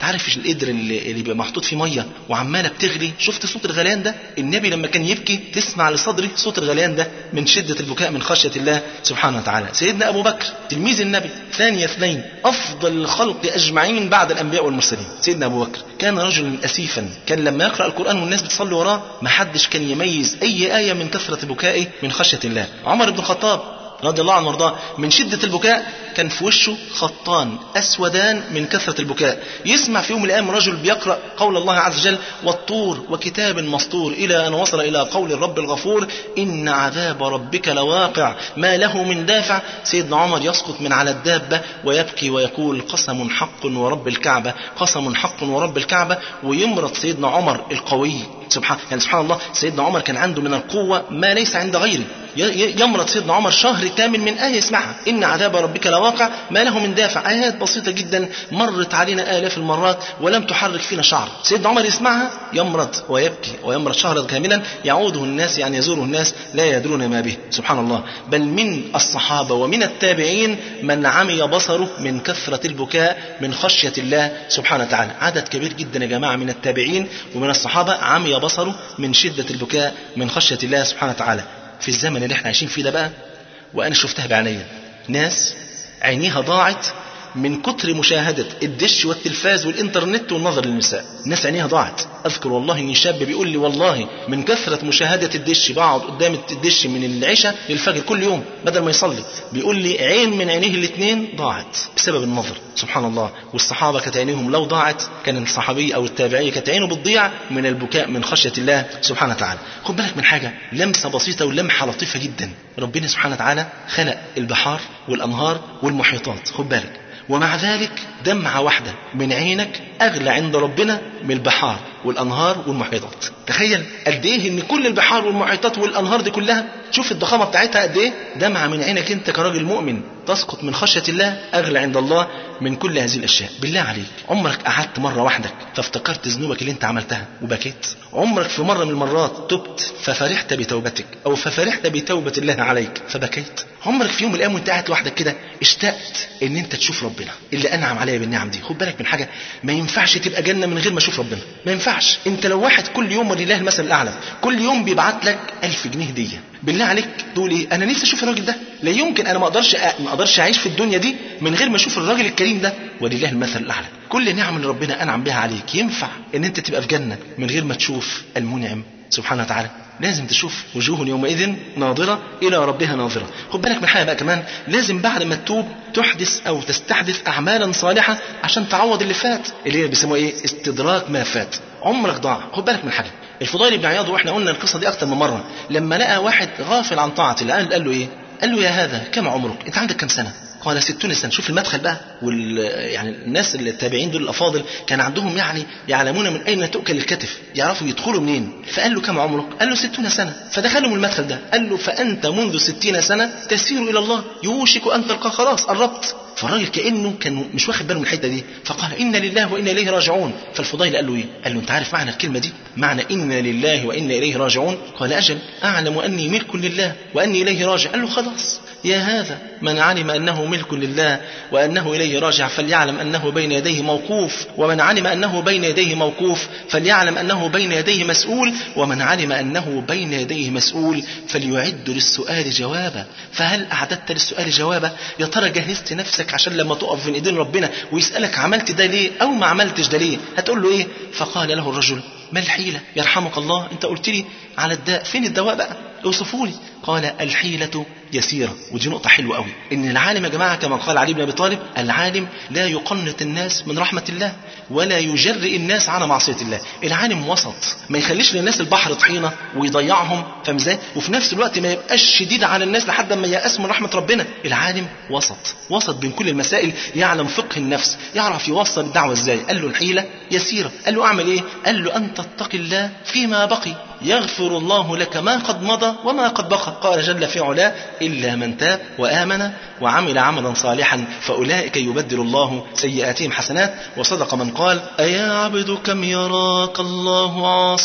تعرف القدر اللي, اللي بيبقى محطوط فيه ميه وعماله بتغلي شفت صوت الغليان ده النبي لما كان يبكي تسمع لصدره صوت الغليان ده من شده البكاء من خشيه الله سبحانه وتعالى سيدنا ابو بكر تلميذ النبي ثاني اثنين افضل الخلق اجمعين بعد الانبياء والمرسلين سيدنا ابو بكر كان رجلا اسيفا كان لما يقرا القران والناس بتصلي وراه ما حدش كان يميز اي ايه من كثره بكائه من خشيه الله عمر بن الخطاب رضي الله عنه وارضاه من شدة البكاء كان في وشه خطان أسودان من كثرة البكاء يسمع في يوم من الأيام رجل بيقرأ قول الله عز وجل والطور وكتاب مسطور إلى أن وصل إلى قول الرب الغفور إن عذاب ربك لواقع ما له من دافع سيدنا عمر يسقط من على الدابة ويبكي ويقول قسم حق ورب الكعبة قسم حق ورب الكعبة ويمرض سيدنا عمر القوي سبحان يعني سبحان الله سيدنا عمر كان عنده من القوة ما ليس عند غيره يمرض سيدنا عمر شهر كامل من آية يسمعها إن عذاب ربك لواقع ما له من دافع آيات بسيطة جدا مرت علينا آلاف المرات ولم تحرك فينا شعر سيدنا عمر يسمعها يمرض ويبكي ويمرض شهرا كاملا يعوده الناس يعني يزوره الناس لا يدرون ما به سبحان الله بل من الصحابة ومن التابعين من عمي بصره من كثرة البكاء من خشية الله سبحانه وتعالى عدد كبير جدا يا جماعة من التابعين ومن الصحابة عمي بصره من شدة البكاء من خشية الله سبحانه وتعالى في الزمن اللي احنا عايشين فيه ده بقى وانا شفتها بعينيا ناس عينيها ضاعت من كتر مشاهدة الدش والتلفاز والإنترنت والنظر للنساء الناس عينيها ضاعت أذكر والله إني شاب بيقول لي والله من كثرة مشاهدة الدش بقعد قدام الدش من العشاء للفجر كل يوم بدل ما يصلي بيقول لي عين من عينيه الاثنين ضاعت بسبب النظر سبحان الله والصحابة كانت عينيهم لو ضاعت كان الصحابي أو التابعية كانت عينه بتضيع من البكاء من خشية الله سبحانه وتعالى خد بالك من حاجة لمسة بسيطة ولمحة لطيفة جدا ربنا سبحانه وتعالى خلق البحار والأنهار والمحيطات خد بالك ومع ذلك دمعة واحدة من عينك أغلى عند ربنا من البحار والأنهار والمحيطات تخيل قد إيه إن كل البحار والمحيطات والأنهار دي كلها شوف الضخامة بتاعتها قد إيه دمعة من عينك أنت كراجل مؤمن تسقط من خشية الله أغلى عند الله من كل هذه الأشياء بالله عليك عمرك قعدت مرة واحدة فافتكرت ذنوبك اللي أنت عملتها وبكيت عمرك في مرة من المرات تبت ففرحت بتوبتك أو ففرحت بتوبة الله عليك فبكيت عمرك في يوم من الأيام وأنت قاعد لوحدك كده اشتقت إن أنت تشوف ربنا اللي أنعم عليا بالنعم دي خد بالك من حاجة ما ينفعش تبقى جنة من غير ما أشوف ربنا ما ينفعش أنت لو واحد كل يوم ولله المثل الأعلى كل يوم بيبعت لك ألف جنيه هدية بالله عليك تقول ايه انا نفسي اشوف الراجل ده لا يمكن انا ما اقدرش ما اقدرش اعيش في الدنيا دي من غير ما اشوف الراجل الكريم ده ولله المثل الاعلى كل نعم اللي ربنا انعم بها عليك ينفع ان انت تبقى في جنه من غير ما تشوف المنعم سبحانه وتعالى لازم تشوف وجوه يومئذ ناظرة إلى ربها ناظرة خد بالك من حاجة بقى كمان لازم بعد ما تتوب تحدث أو تستحدث أعمالا صالحة عشان تعوض اللي فات اللي هي بيسموها إيه استدراك ما فات عمرك ضاع خد بالك من حاجة الفضيل بن عياض واحنا قلنا القصة دي أكتر من مرة لما لقى واحد غافل عن طاعة الله قال قال له إيه قال له يا هذا كم عمرك أنت عندك كم سنة قال ستون سنة شوف المدخل بقى وال يعني الناس اللي التابعين دول الأفاضل كان عندهم يعني يعلمون من أين تؤكل الكتف يعرفوا يدخلوا منين فقال له كم عمرك قال له ستون سنة فدخلوا من المدخل ده قال له فأنت منذ ستين سنة تسير إلى الله يوشك أن تلقى خلاص قربت فالراجل كانه كان مش واخد باله من الحته دي فقال انا لله وانا اليه راجعون فالفضيل قال له ايه قال له انت عارف معنى الكلمه دي معنى انا لله وانا اليه راجعون قال اجل اعلم اني ملك لله واني اليه راجع قال له خلاص يا هذا من علم انه ملك لله وانه اليه راجع فليعلم انه بين يديه موقوف ومن علم انه بين يديه موقوف فليعلم انه بين يديه مسؤول ومن علم انه بين يديه مسؤول فليعد للسؤال جوابا فهل اعددت للسؤال جوابا يا ترى جهزت نفسك عشان لما تقف بين ايدين ربنا ويسالك عملت ده ليه او ما عملتش ده ليه هتقول له ايه فقال له الرجل ما الحيله يرحمك الله انت قلت لي على الداء فين الدواء بقى اوصفوا لي قال الحيلة يسيرة ودي نقطة حلوة قوي إن العالم يا جماعة كما قال علي بن أبي طالب العالم لا يقنط الناس من رحمة الله ولا يجرئ الناس على معصية الله العالم وسط ما يخليش للناس البحر طحينة ويضيعهم فاهم ازاي وفي نفس الوقت ما يبقاش شديد على الناس لحد ما ييأس من رحمة ربنا العالم وسط وسط بين كل المسائل يعلم فقه النفس يعرف يوصل الدعوة ازاي قال له الحيلة يسيرة قال له اعمل ايه قال له أن تتقي الله فيما بقي يغفر الله لك ما قد مضى وما قد بقى قال جل في علاه إلا من تاب وآمن وعمل عملا صالحا فأولئك يبدل الله سيئاتهم حسنات وصدق من قال أيا عبد كم يراك الله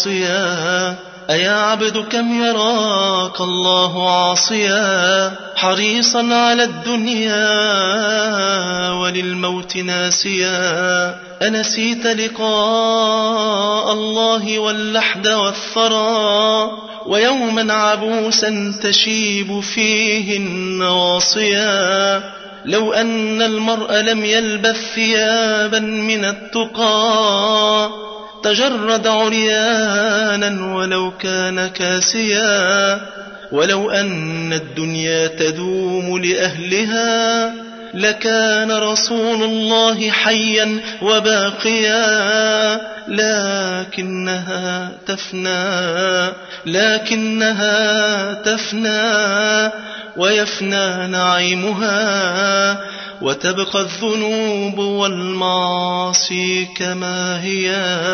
عاصيا أيا عبد كم يراك الله عاصيا حريصا على الدنيا وللموت ناسيا أنسيت لقاء الله واللحد والثرى ويوما عبوسا تشيب فيه النواصيا لو أن المرء لم يلبث ثيابا من التقى تجرد عريانا ولو كان كاسيا ولو أن الدنيا تدوم لأهلها لكان رسول الله حيا وباقيا لكنها تفنى لكنها تفنى ويفنى نعيمها وتبقى الذنوب والمعاصي كما هي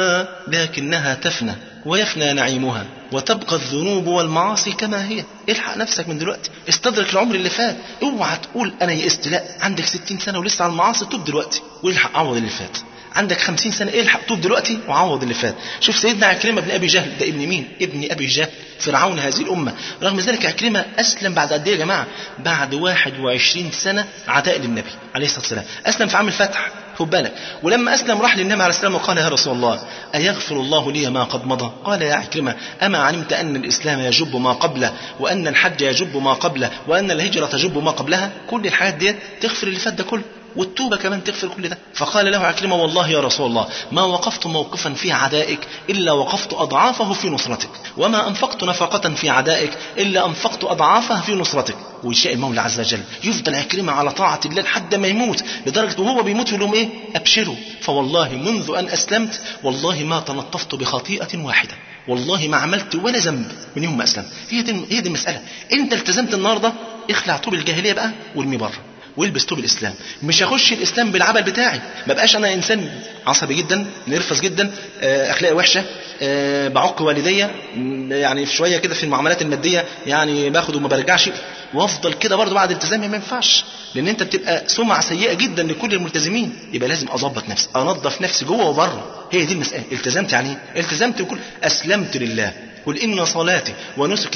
لكنها تفنى ويفنى نعيمها وتبقى الذنوب والمعاصي كما هي الحق نفسك من دلوقتي استدرك العمر اللي فات اوعى تقول انا يئست لا عندك ستين سنه ولسه على المعاصي توب دلوقتي والحق عوض اللي فات عندك خمسين سنة الحق توب دلوقتي وعوض اللي فات شوف سيدنا عكرمة بن أبي جهل ده ابن مين ابن أبي جهل فرعون هذه الأمة رغم ذلك عكرمة أسلم بعد قد إيه يا جماعة بعد 21 سنة عداء للنبي عليه الصلاة والسلام أسلم في عام الفتح خد بالك ولما أسلم راح للنبي عليه السلام وقال يا رسول الله أيغفر الله لي ما قد مضى قال يا عكرمة أما علمت أن الإسلام يجب ما قبله وأن الحج يجب ما قبله وأن الهجرة تجب ما قبلها كل الحاجات دي تغفر اللي فات ده كله والتوبة كمان تغفر كل ده فقال له عكرمة والله يا رسول الله ما وقفت موقفا في عدائك إلا وقفت أضعافه في نصرتك وما أنفقت نفقة في عدائك إلا أنفقت أضعافها في نصرتك ويشاء المولى عز وجل يفضل عكرمة على طاعة الله لحد ما يموت لدرجة وهو بيموت يقول لهم إيه أبشروا فوالله منذ أن أسلمت والله ما تلطفت بخطيئة واحدة والله ما عملت ولا ذنب من يوم ما أسلمت هي دي هي دي المسألة أنت التزمت النهاردة اخلع طوب الجاهلية بقى وارمي بره والبس توب الاسلام مش هخش الاسلام بالعبل بتاعي ما بقاش انا انسان عصبي جدا نرفز جدا آه، اخلاقي وحشه آه، بعق والديا م، يعني في شويه كده في المعاملات الماديه يعني باخد وما برجعش وافضل كده برضه بعد التزامي ما ينفعش لان انت بتبقى سمعه سيئه جدا لكل الملتزمين يبقى لازم اظبط نفسي انظف نفسي جوه وبره هي دي المساله التزمت يعني ايه التزمت بكل اسلمت لله قل إن صلاتي ونسكي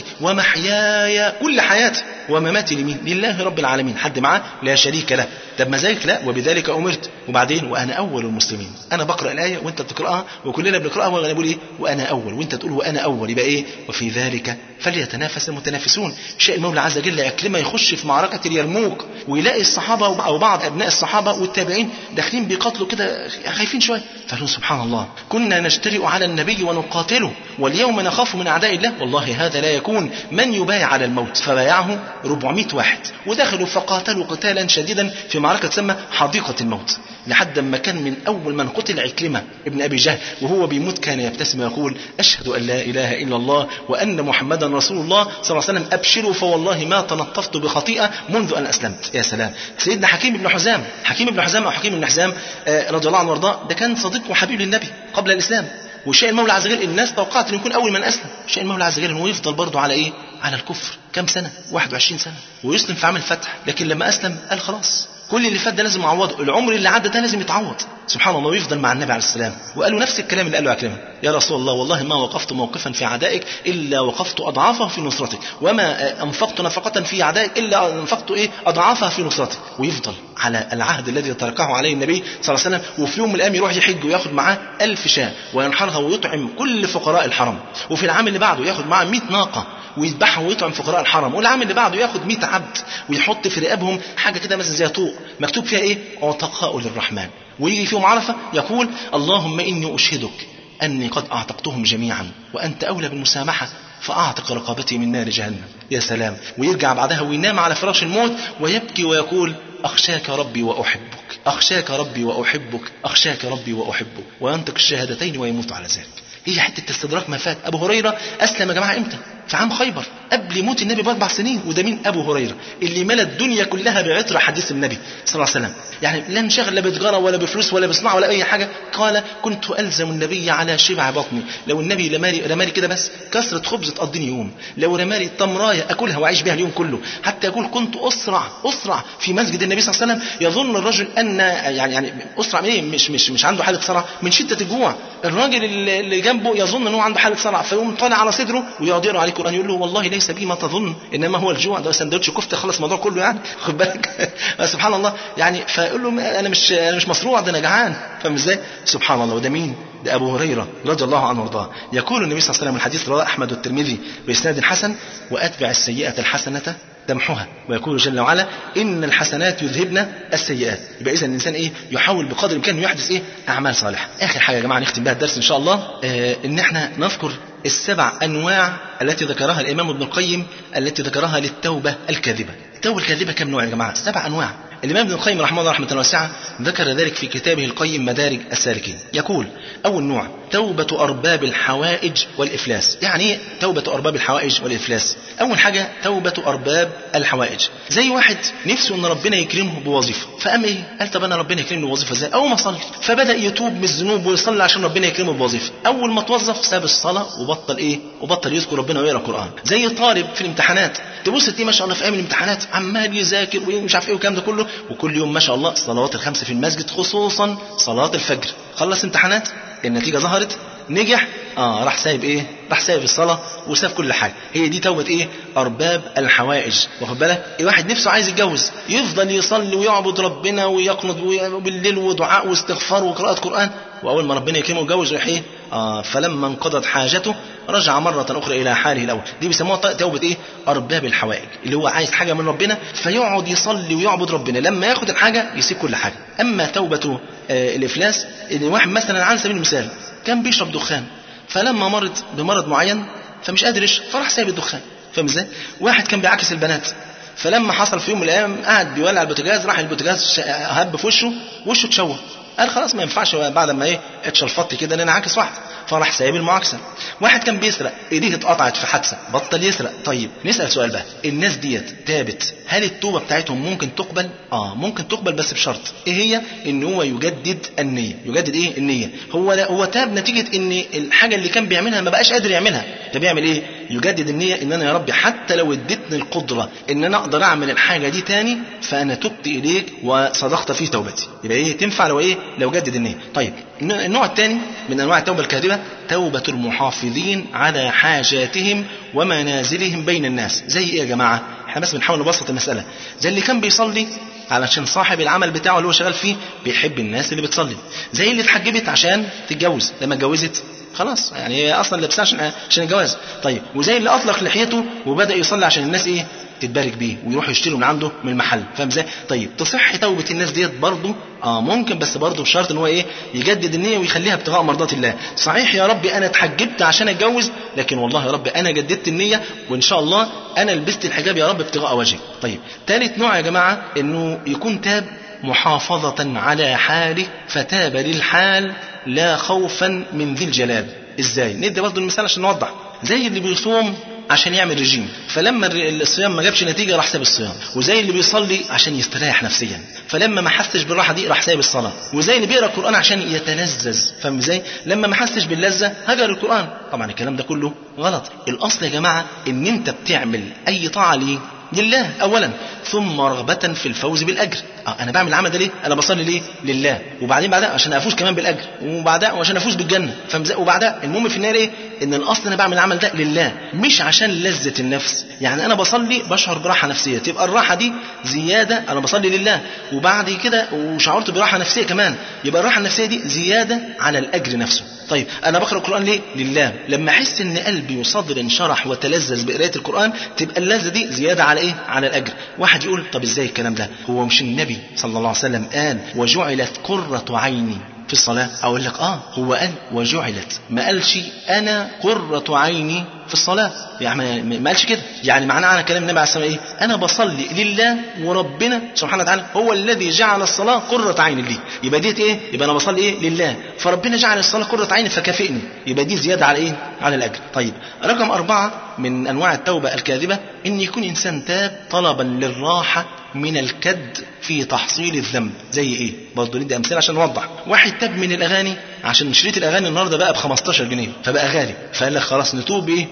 ومحياي كل حياتي ومماتي لمين؟ لله رب العالمين حد معاه لا شريك له طب ما ذلك لا وبذلك أمرت وبعدين وأنا أول المسلمين أنا بقرأ الآية وأنت بتقرأها وكلنا بنقرأها وأنا بقول إيه وأنا أول وأنت تقول وأنا أول يبقى إيه وفي ذلك فليتنافس المتنافسون شاء المولى عز وجل عكرمة يخش في معركة اليرموك ويلاقي الصحابة أو بعض أبناء الصحابة والتابعين داخلين بيقاتلوا كده خايفين شوية فقالوا سبحان الله كنا نجترئ على النبي ونقاتله واليوم نخاف من أعداء الله والله هذا لا يكون من يبايع على الموت فبايعه 400 واحد ودخلوا فقاتلوا قتالا شديدا في معركة تسمى حديقة الموت لحد ما كان من أول من قتل عكرمة ابن أبي جهل وهو بيموت كان يبتسم ويقول أشهد أن لا إله إلا الله وأن محمدا رسول الله صلى الله عليه وسلم أبشروا فوالله ما تنطفت بخطيئة منذ أن أسلمت يا سلام سيدنا حكيم بن حزام حكيم بن حزام أو حكيم بن حزام آه، رضي الله عنه وارضاه ده كان صديق وحبيب للنبي قبل الإسلام وشاء المولى عز وجل الناس توقعت انه يكون اول من اسلم شاء المولى عز وجل انه يفضل برضه على ايه على الكفر كم سنه 21 سنه ويسلم في عام الفتح لكن لما اسلم قال خلاص كل اللي فات ده لازم اعوضه العمر اللي عدى ده لازم يتعوض سبحان الله ويفضل مع النبي عليه السلام وقالوا نفس الكلام اللي قاله عكرمه يا رسول الله والله ما وقفت موقفا في عدائك الا وقفت اضعافه في نصرتك وما آه، انفقت نفقه في عدائك الا انفقت ايه اضعافها في نصرتك ويفضل على العهد الذي تركه عليه النبي صلى الله عليه وسلم وفي يوم من الايام يروح يحج وياخد معاه ألف شاة وينحرها ويطعم كل فقراء الحرم وفي العام اللي بعده ياخد معاه 100 ناقه ويذبحها ويطعم فقراء الحرم والعام اللي بعده ياخد 100 عبد ويحط في رقابهم حاجه كده مثلا زي طوق مكتوب فيها ايه عتقاء للرحمن ويجي في يوم عرفه يقول اللهم اني اشهدك اني قد اعتقتهم جميعا وانت اولى بالمسامحه فاعتق رقبتي من نار جهنم يا سلام ويرجع بعدها وينام على فراش الموت ويبكي ويقول اخشاك ربي واحبك اخشاك ربي واحبك اخشاك ربي واحبك وينطق الشهادتين ويموت على ذلك هي حته استدراك ما فات ابو هريره اسلم يا جماعه امتى في عام خيبر قبل موت النبي باربع سنين وده مين ابو هريره اللي ملى الدنيا كلها بعطر حديث النبي صلى الله عليه وسلم يعني لا انشغل لا بتجاره ولا بفلوس ولا بصناعه ولا اي حاجه قال كنت الزم النبي على شبع بطني لو النبي رمالي رمالي كده بس كسره خبز تقضيني يوم لو رمالي تمرايه اكلها واعيش بها اليوم كله حتى يقول كنت اسرع اسرع في مسجد النبي صلى الله عليه وسلم يظن الرجل ان يعني يعني اسرع ايه مش مش مش عنده حاله صرع من شده الجوع الراجل اللي اللي جنبه يظن ان هو عنده حاله صرع فيقوم طالع على صدره ويقعد يقرا عليه قران يقول له والله ليس بي ما تظن انما هو الجوع ده سندوتش كفته خلص الموضوع كله يعني خد بالك سبحان الله يعني فيقول له انا مش انا مش مصروع ده انا جعان فاهم ازاي سبحان الله وده مين ده ابو هريره رضي الله عنه وارضاه يقول النبي صلى الله عليه وسلم الحديث رواه احمد والترمذي باسناد حسن واتبع السيئه الحسنه تمحها ويقول جل وعلا ان الحسنات يذهبن السيئات يبقى اذا الانسان ايه يحاول بقدر الامكان يحدث ايه اعمال صالحه اخر حاجه يا جماعه نختم بها الدرس ان شاء الله آه ان احنا نذكر السبع انواع التي ذكرها الامام ابن القيم التي ذكرها للتوبه الكاذبه التوبه الكاذبه كم نوع يا جماعه سبع انواع الإمام ابن القيم رحمه الله رحمة واسعة ذكر ذلك في كتابه القيم مدارج السالكين يقول أول نوع توبة أرباب الحوائج والإفلاس يعني إيه توبة أرباب الحوائج والإفلاس أول حاجة توبة أرباب الحوائج زي واحد نفسه أن ربنا يكرمه بوظيفة فقام إيه قال طب أنا ربنا يكرمني بوظيفة إزاي أول ما صلي فبدأ يتوب من الذنوب ويصلي عشان ربنا يكرمه بوظيفة أول ما توظف ساب الصلاة وبطل إيه وبطل يذكر ربنا ويقرأ القرآن زي طالب في الامتحانات تبص تلاقيه ما شاء الله في ايام الامتحانات عمال يذاكر ومش عارف ايه والكلام ده كله وكل يوم ما شاء الله الصلوات الخمسه في المسجد خصوصا صلاه الفجر خلص امتحانات النتيجه ظهرت نجح اه راح سايب ايه راح سايب الصلاه وساب كل حاجه هي دي توبه ايه ارباب الحوائج واخد بالك واحد نفسه عايز يتجوز يفضل يصلي ويعبد ربنا ويقنط بالليل ودعاء واستغفار وقراءه قران واول ما ربنا يكرمه يتجوز يروح ايه آه فلما انقضت حاجته رجع مرة أخرى إلى حاله الأول دي بيسموها توبة إيه أرباب الحوائج اللي هو عايز حاجة من ربنا فيقعد يصلي ويعبد ربنا لما ياخد الحاجة يسيب كل حاجة أما توبة آه الإفلاس إن واحد مثلا على سبيل المثال كان بيشرب دخان فلما مرض بمرض معين فمش قادر يشرب فراح سايب الدخان فاهم ازاي؟ واحد كان بيعاكس البنات فلما حصل في يوم من الايام قعد بيولع البوتاجاز راح البوتاجاز هب في وشه وشه اتشوه قال خلاص ما ينفعش بعد ما ايه اتشلفطت كده ان انا عاكس واحد فراح سايب المعاكسه واحد كان بيسرق ايديه اتقطعت في حادثه بطل يسرق طيب نسال سؤال بقى الناس ديت تابت هل التوبه بتاعتهم ممكن تقبل اه ممكن تقبل بس بشرط ايه هي ان هو يجدد النيه يجدد ايه النيه هو هو تاب نتيجه ان الحاجه اللي كان بيعملها ما بقاش قادر يعملها طب يعمل ايه يجدد النيه ان انا يا ربي حتى لو اديتني القدره ان انا اقدر اعمل الحاجه دي تاني فانا تبت اليك وصدقت في توبتي يبقى ايه تنفع لو ايه لو جدد النيه طيب النوع الثاني من انواع التوبه الكاذبه توبه المحافظين على حاجاتهم ومنازلهم بين الناس زي ايه يا جماعه احنا بس بنحاول نبسط المساله زي اللي كان بيصلي علشان صاحب العمل بتاعه اللي هو شغال فيه بيحب الناس اللي بتصلي زي اللي اتحجبت عشان تتجوز لما اتجوزت خلاص يعني هي اصلا لابسها عشان عشان الجواز طيب وزي اللي اطلق لحيته وبدا يصلي عشان الناس ايه تتبارك بيه ويروحوا يشتروا من عنده من المحل فاهم ازاي طيب تصح توبه الناس ديت برضه اه ممكن بس برضه بشرط ان هو ايه يجدد النيه ويخليها ابتغاء مرضات الله صحيح يا ربي انا اتحجبت عشان اتجوز لكن والله يا رب انا جددت النيه وان شاء الله انا لبست الحجاب يا رب ابتغاء وجهك طيب ثالث نوع يا جماعه انه يكون تاب محافظة على حاله فتاب للحال لا خوفا من ذي الجلال ازاي ندي برضه المثال عشان نوضح زي اللي بيصوم عشان يعمل رجيم فلما الصيام ما جابش نتيجه راح ساب الصيام وزي اللي بيصلي عشان يستريح نفسيا فلما ما حسش بالراحه دي راح سايب الصلاه وزي اللي بيقرا القران عشان يتلذذ فاهم ازاي لما ما حسش باللذه هجر القران طبعا الكلام ده كله غلط الاصل يا جماعه ان انت بتعمل اي طاعه ليه لله اولا ثم رغبة في الفوز بالاجر اه انا بعمل العمل ده ليه انا بصلي ليه لله وبعدين بعدها عشان افوز كمان بالاجر وبعدها وعشان افوز بالجنه فاهم وبعدها المهم في النهايه ايه ان الاصل انا بعمل العمل ده لله مش عشان لذة النفس يعني انا بصلي بشعر براحه نفسيه تبقى الراحه دي زياده انا بصلي لله وبعد كده وشعرت براحه نفسيه كمان يبقى الراحه النفسيه دي زياده على الاجر نفسه طيب انا بقرا القران ليه لله لما احس ان قلبي وصدري انشرح وتلذذ بقراءه القران تبقى اللذه دي زياده على ايه على الاجر واحد يقول طب ازاي الكلام ده هو مش النبي صلى الله عليه وسلم قال وجعلت قره عيني في الصلاة أقول لك آه هو قال وجعلت ما قالش أنا قرة عيني في الصلاة يعني ما قالش كده يعني معناه على كلام النبي عليه الصلاة والسلام إيه أنا بصلي لله وربنا سبحانه وتعالى هو الذي جعل الصلاة قرة عين لي يبقى ديت إيه يبقى أنا بصلي إيه لله فربنا جعل الصلاة قرة عين فكافئني يبقى دي زيادة على إيه على الأجر طيب رقم أربعة من أنواع التوبة الكاذبة إن يكون إنسان تاب طلبا للراحة من الكد في تحصيل الذنب زي ايه برضه ندي امثله عشان نوضح واحد تاب من الاغاني عشان شريط الاغاني النهارده بقى ب 15 جنيه فبقى غالي فقال لك خلاص نتوب ايه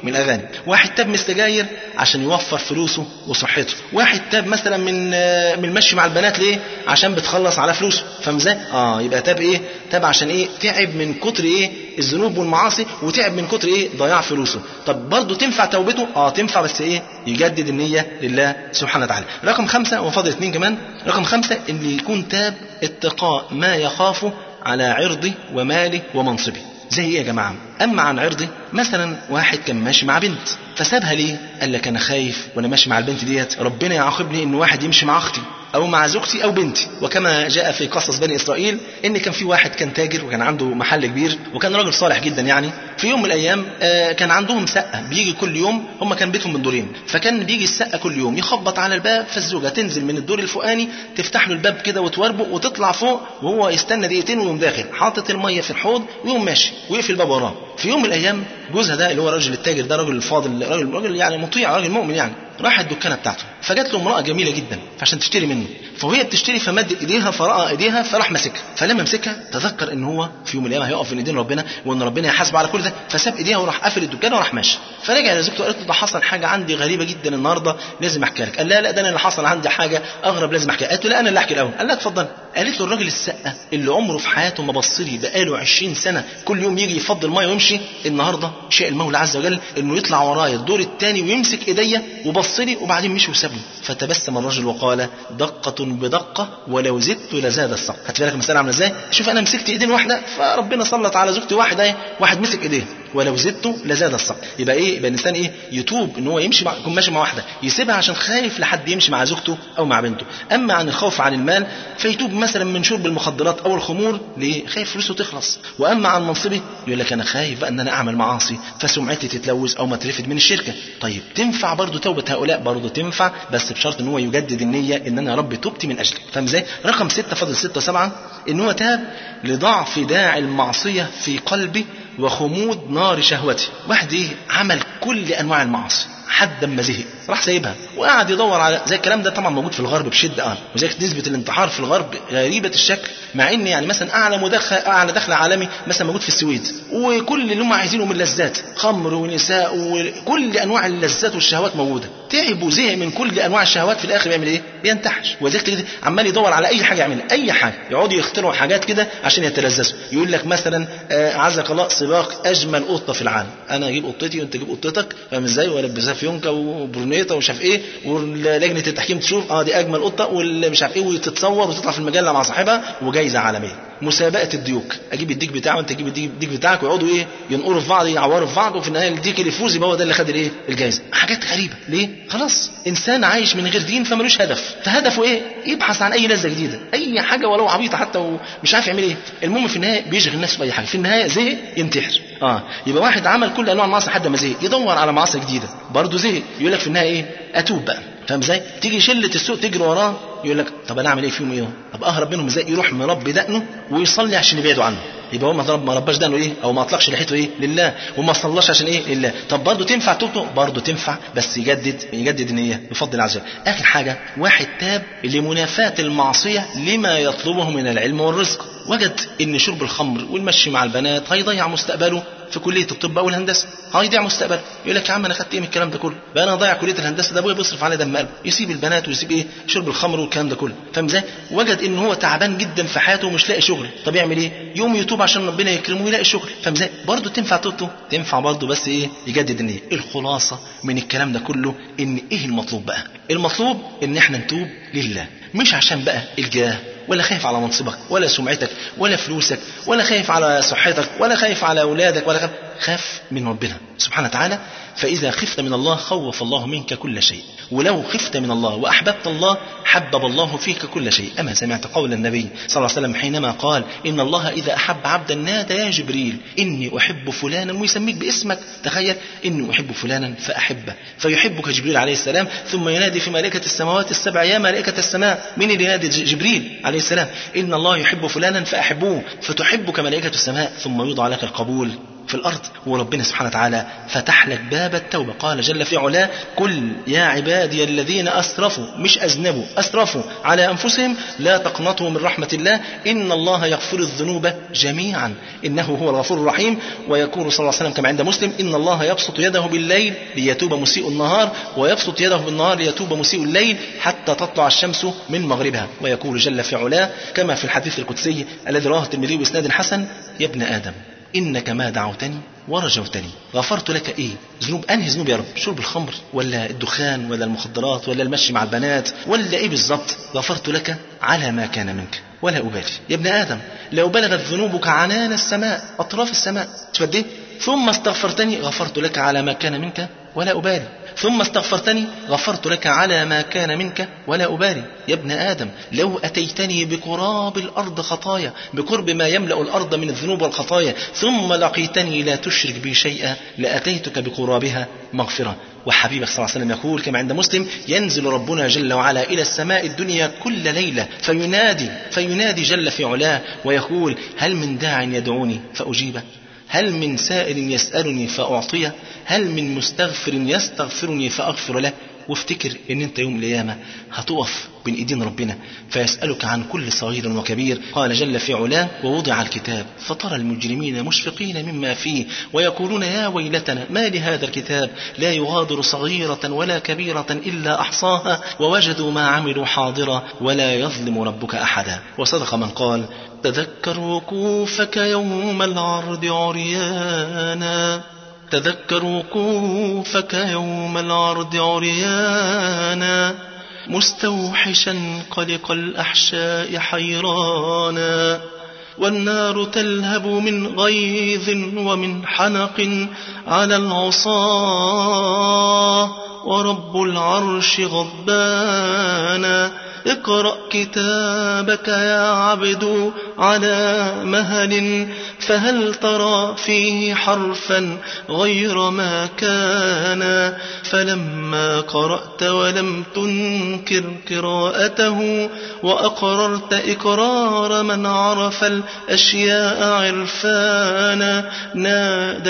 من الاغاني واحد تاب من السجاير عشان يوفر فلوسه وصحته واحد تاب مثلا من آه، من المشي مع البنات ليه عشان بتخلص على فلوسه فاهم ازاي اه يبقى تاب ايه تاب عشان ايه تعب من كتر ايه الذنوب والمعاصي وتعب من كتر ايه ضياع فلوسه طب برضه تنفع توبته اه تنفع بس ايه يجدد النية لله سبحانه وتعالى رقم خمسة وفاضل اثنين كمان رقم خمسة ان يكون تاب اتقاء ما يخاف على عرضه وماله ومنصبه زي ايه يا جماعه اما عن عرضي مثلا واحد كان ماشي مع بنت فسابها ليه قال لك انا خايف وانا ماشي مع البنت ديت ربنا يعاقبني ان واحد يمشي مع اختي او مع زوجتي او بنتي وكما جاء في قصص بني اسرائيل ان كان في واحد كان تاجر وكان عنده محل كبير وكان راجل صالح جدا يعني في يوم من الايام آه، كان عندهم سقه بيجي كل يوم هم كان بيتهم من دورين فكان بيجي السقه كل يوم يخبط على الباب فالزوجه تنزل من الدور الفوقاني تفتح له الباب كده وتوربه وتطلع فوق وهو يستنى دقيقتين ويقوم داخل حاطط الميه في الحوض ويقوم ماشي ويقفل الباب وراه في يوم من الايام جوزها ده اللي هو الراجل التاجر ده راجل فاضل راجل راجل يعني مطيع راجل مؤمن يعني راح الدكانه بتاعته فجات له امراه جميله جدا عشان تشتري منه فوهي بتشتري فمد ايديها فراى ايديها فراح ماسكها فلما مسكها تذكر ان هو في يوم من الايام هيقف بين ايدين ربنا وان ربنا يحاسبه على كل ده فساب ايديها وراح قافل الدكانه وراح ماشي فرجع لزوجته قالت له ده حصل حاجه عندي غريبه جدا النهارده لازم احكيها لك قال لا لا ده انا اللي حصل عندي حاجه اغرب لازم احكيها قالت له لا انا اللي احكي الاول قال لا اتفضل قالت له الراجل السقه اللي عمره في حياته ما بص لي بقاله 20 سنه كل يوم يجي يفضل الميه ويمشي النهارده شاء المولى عز وجل انه يطلع ورايا الدور الثاني ويمسك ايديا وبص لي وبعدين مشي وسابني فتبسم الرجل وقال دقة بدقة ولو زدت لزاد السقط هات بالك المسألة عاملة ازاي شوف انا مسكت ايدين واحدة فربنا سلط على زوجتي واحد ايه واحد مسك ايديه ولو زدت لزاد السقط يبقى ايه يبقى الانسان ايه يتوب ان هو يمشي مع يكون ماشي مع واحده يسيبها عشان خايف لحد يمشي مع زوجته او مع بنته اما عن الخوف عن المال فيتوب مثلا من شرب المخدرات او الخمور ليه خايف فلوسه تخلص واما عن منصبه يقول لك انا خايف بقى ان انا اعمل معاصي فسمعتي تتلوث او ما ترفد من الشركه طيب تنفع برضه توبه هؤلاء برضه تنفع بس بشرط ان هو يجدد النيه ان انا يا رب تبت من اجلك فاهم ازاي رقم ستة فاضل ستة وسبعة ان هو تاب لضعف داعي المعصيه في قلبه وخمود نار شهوته واحد ايه عمل كل انواع المعاصي حد ما زهق راح سايبها وقعد يدور على زي الكلام ده طبعا موجود في الغرب بشده اه وزي نسبه الانتحار في الغرب غريبه الشكل مع ان يعني مثلا اعلى مدخل اعلى دخل عالمي مثلا موجود في السويد وكل اللي هم عايزينه من لذات خمر ونساء وكل انواع اللذات والشهوات موجوده تعب وزهق من كل انواع الشهوات في الاخر بيعمل ايه؟ بينتحش وزي كده عمال يدور على اي حاجه يعملها اي حاجه يقعدوا يخترعوا حاجات كده عشان يتلذذوا يقول لك مثلا آه، عزك الله سباق اجمل قطه في العالم انا اجيب قطتي وانت تجيب قطتك فاهم ازاي والبسها فيونكه وبرنيطه ومش عارف ايه ولجنه التحكيم تشوف اه دي اجمل قطه واللي مش عارف ايه وتتصور وتطلع في المجله مع صاحبها وجايزه عالميه مسابقه الديوك اجيب الديك بتاعه وانت تجيب الديك الديك بتاعك ويقعدوا ايه ينقروا في بعض يعوروا في بعض وفي النهايه الديك اللي يفوز يبقى هو ده اللي خد الايه الجائزه حاجات غريبه ليه خلاص انسان عايش من غير دين فملوش هدف فهدفه ايه يبحث عن اي لذه جديده اي حاجه ولو عبيطه حتى ومش عارف يعمل ايه المهم في النهايه بيشغل نفسه باي حاجه في النهايه زهق ينتحر اه يبقى واحد عمل كل انواع المعاصي لحد ما زهق يدور على معاصي جديده برضه زهق يقول لك في النهايه ايه اتوب بقى فاهم ازاي؟ تيجي شله السوق تجري وراه يقول لك طب انا اعمل ايه فيهم ايه؟ طب اهرب منهم ازاي؟ يروح مربي دقنه ويصلي عشان يبعدوا عنه يبقى هو ما ضرب ما رباش دقنه ايه؟ او ما اطلقش لحيته ايه؟ لله وما صلاش عشان ايه؟ لله طب برضه تنفع توبته؟ برضه تنفع بس يجدد يجدد النيه بفضل الله عز وجل. اخر حاجه واحد تاب لمنافاه المعصيه لما يطلبه من العلم والرزق وجد ان شرب الخمر والمشي مع البنات هيضيع مستقبله في كليه الطب او الهندسه هيضيع مستقبله يقول لك يا عم انا خدت ايه من الكلام ده كله بقى انا ضايع كليه الهندسه ده ابويا بيصرف على دم قلبه يسيب البنات ويسيب ايه شرب الخمر والكلام ده كله فاهم ازاي وجد ان هو تعبان جدا في حياته ومش لاقي شغل طب يعمل ايه يوم يتوب عشان ربنا يكرمه ويلاقي شغل فاهم ازاي برضه تنفع توبته تنفع برضه بس ايه يجدد النيه الخلاصه من الكلام ده كله ان ايه المطلوب بقى المطلوب ان احنا نتوب لله مش عشان بقى الجاه ولا خايف على منصبك ولا سمعتك ولا فلوسك ولا خايف على صحتك ولا خايف على اولادك ولا خايف, خاف من ربنا سبحانه وتعالى فاذا خفت من الله خوف الله منك كل شيء ولو خفت من الله واحببت الله حبب الله فيك كل شيء اما سمعت قول النبي صلى الله عليه وسلم حينما قال ان الله اذا احب عبدا نادى يا جبريل اني احب فلانا ويسميك باسمك تخيل اني احب فلانا فاحبه فيحبك جبريل عليه السلام ثم ينادي في ملائكه السماوات السبع يا ملائكه السماء من اللي ينادي جبريل عليه السلام ان الله يحب فلانا فاحبوه فتحبك ملائكه السماء ثم يوضع لك القبول في الأرض وربنا سبحانه وتعالى فتح لك باب التوبة قال جل في علاه قل يا عبادي الذين أسرفوا مش أذنبوا أسرفوا على أنفسهم لا تقنطوا من رحمة الله إن الله يغفر الذنوب جميعا إنه هو الغفور الرحيم ويقول صلى الله عليه وسلم كما عند مسلم إن الله يبسط يده بالليل ليتوب مسيء النهار ويبسط يده بالنهار ليتوب مسيء الليل حتى تطلع الشمس من مغربها ويقول جل في علاه كما في الحديث القدسي الذي رواه الترمذي بإسناد حسن يا ابن آدم إنك ما دعوتني ورجوتني غفرت لك إيه ذنوب أنهي ذنوب يا رب شرب الخمر ولا الدخان ولا المخدرات ولا المشي مع البنات ولا إيه بالظبط غفرت لك على ما كان منك ولا أبالي يا ابن آدم لو بلغت ذنوبك عنان السماء أطراف السماء شوف إيه ثم استغفرتني غفرت لك على ما كان منك ولا أبالي ثم استغفرتني غفرت لك على ما كان منك ولا أبالي يا ابن آدم لو أتيتني بقراب الأرض خطايا بقرب ما يملأ الأرض من الذنوب والخطايا ثم لقيتني لا تشرك بي شيئا لأتيتك بقرابها مغفرة وحبيبك صلى الله عليه وسلم يقول كما عند مسلم ينزل ربنا جل وعلا إلى السماء الدنيا كل ليلة فينادي فينادي جل في علاه ويقول هل من داع يدعوني فأجيبه هل من سائل يسألني فأعطيه هل من مستغفر يستغفرني فأغفر له وافتكر ان انت يوم القيامة هتقف بين ايدين ربنا فيسألك عن كل صغير وكبير قال جل في علاه ووضع الكتاب فترى المجرمين مشفقين مما فيه ويقولون يا ويلتنا ما لهذا الكتاب لا يغادر صغيرة ولا كبيرة إلا أحصاها ووجدوا ما عملوا حاضرا ولا يظلم ربك أحدا وصدق من قال تذكر وقوفك يوم العرض عريانا تذكر وقوفك يوم العرض عريانا مستوحشا قلق الأحشاء حيرانا والنار تلهب من غيظ ومن حنق على العصاه ورب العرش غضبانا اقرأ كتابك يا عبد على مهل فهل ترى فيه حرفا غير ما كان فلما قرأت ولم تنكر قراءته وأقررت إقرار من عرف الأشياء عرفانا نادى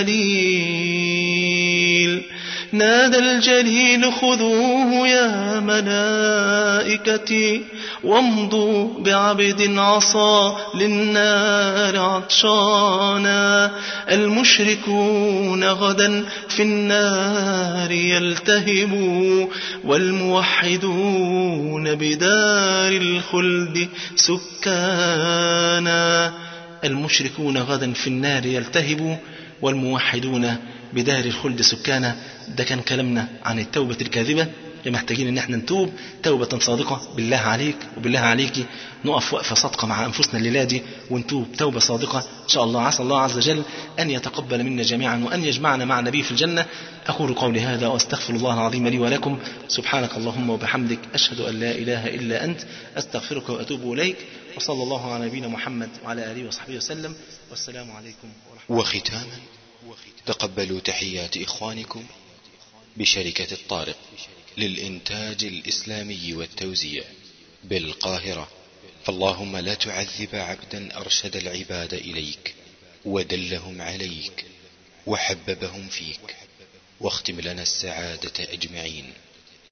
الجليل نادى الجليل خذوه يا ملائكتي وامضوا بعبد عصى للنار عطشانا المشركون غدا في النار يلتهبوا والموحدون بدار الخلد سكانا المشركون غدا في النار يلتهبوا والموحدون بدار الخلد سكانا ده كان كلامنا عن التوبة الكاذبة اللي محتاجين ان احنا نتوب توبة صادقة بالله عليك وبالله عليك نقف وقفة صادقة مع انفسنا الليلة دي ونتوب توبة صادقة ان شاء الله عسى الله عز وجل ان يتقبل منا جميعا وان يجمعنا مع النبي في الجنة اقول قولي هذا واستغفر الله العظيم لي ولكم سبحانك اللهم وبحمدك اشهد ان لا اله الا انت استغفرك واتوب اليك وصلى الله على نبينا محمد وعلى اله وصحبه وسلم والسلام عليكم ورحمة وختاما تقبلوا تحيات إخوانكم بشركة الطارق للإنتاج الإسلامي والتوزيع بالقاهرة فاللهم لا تعذب عبدا أرشد العباد إليك ودلهم عليك وحببهم فيك واختم لنا السعادة أجمعين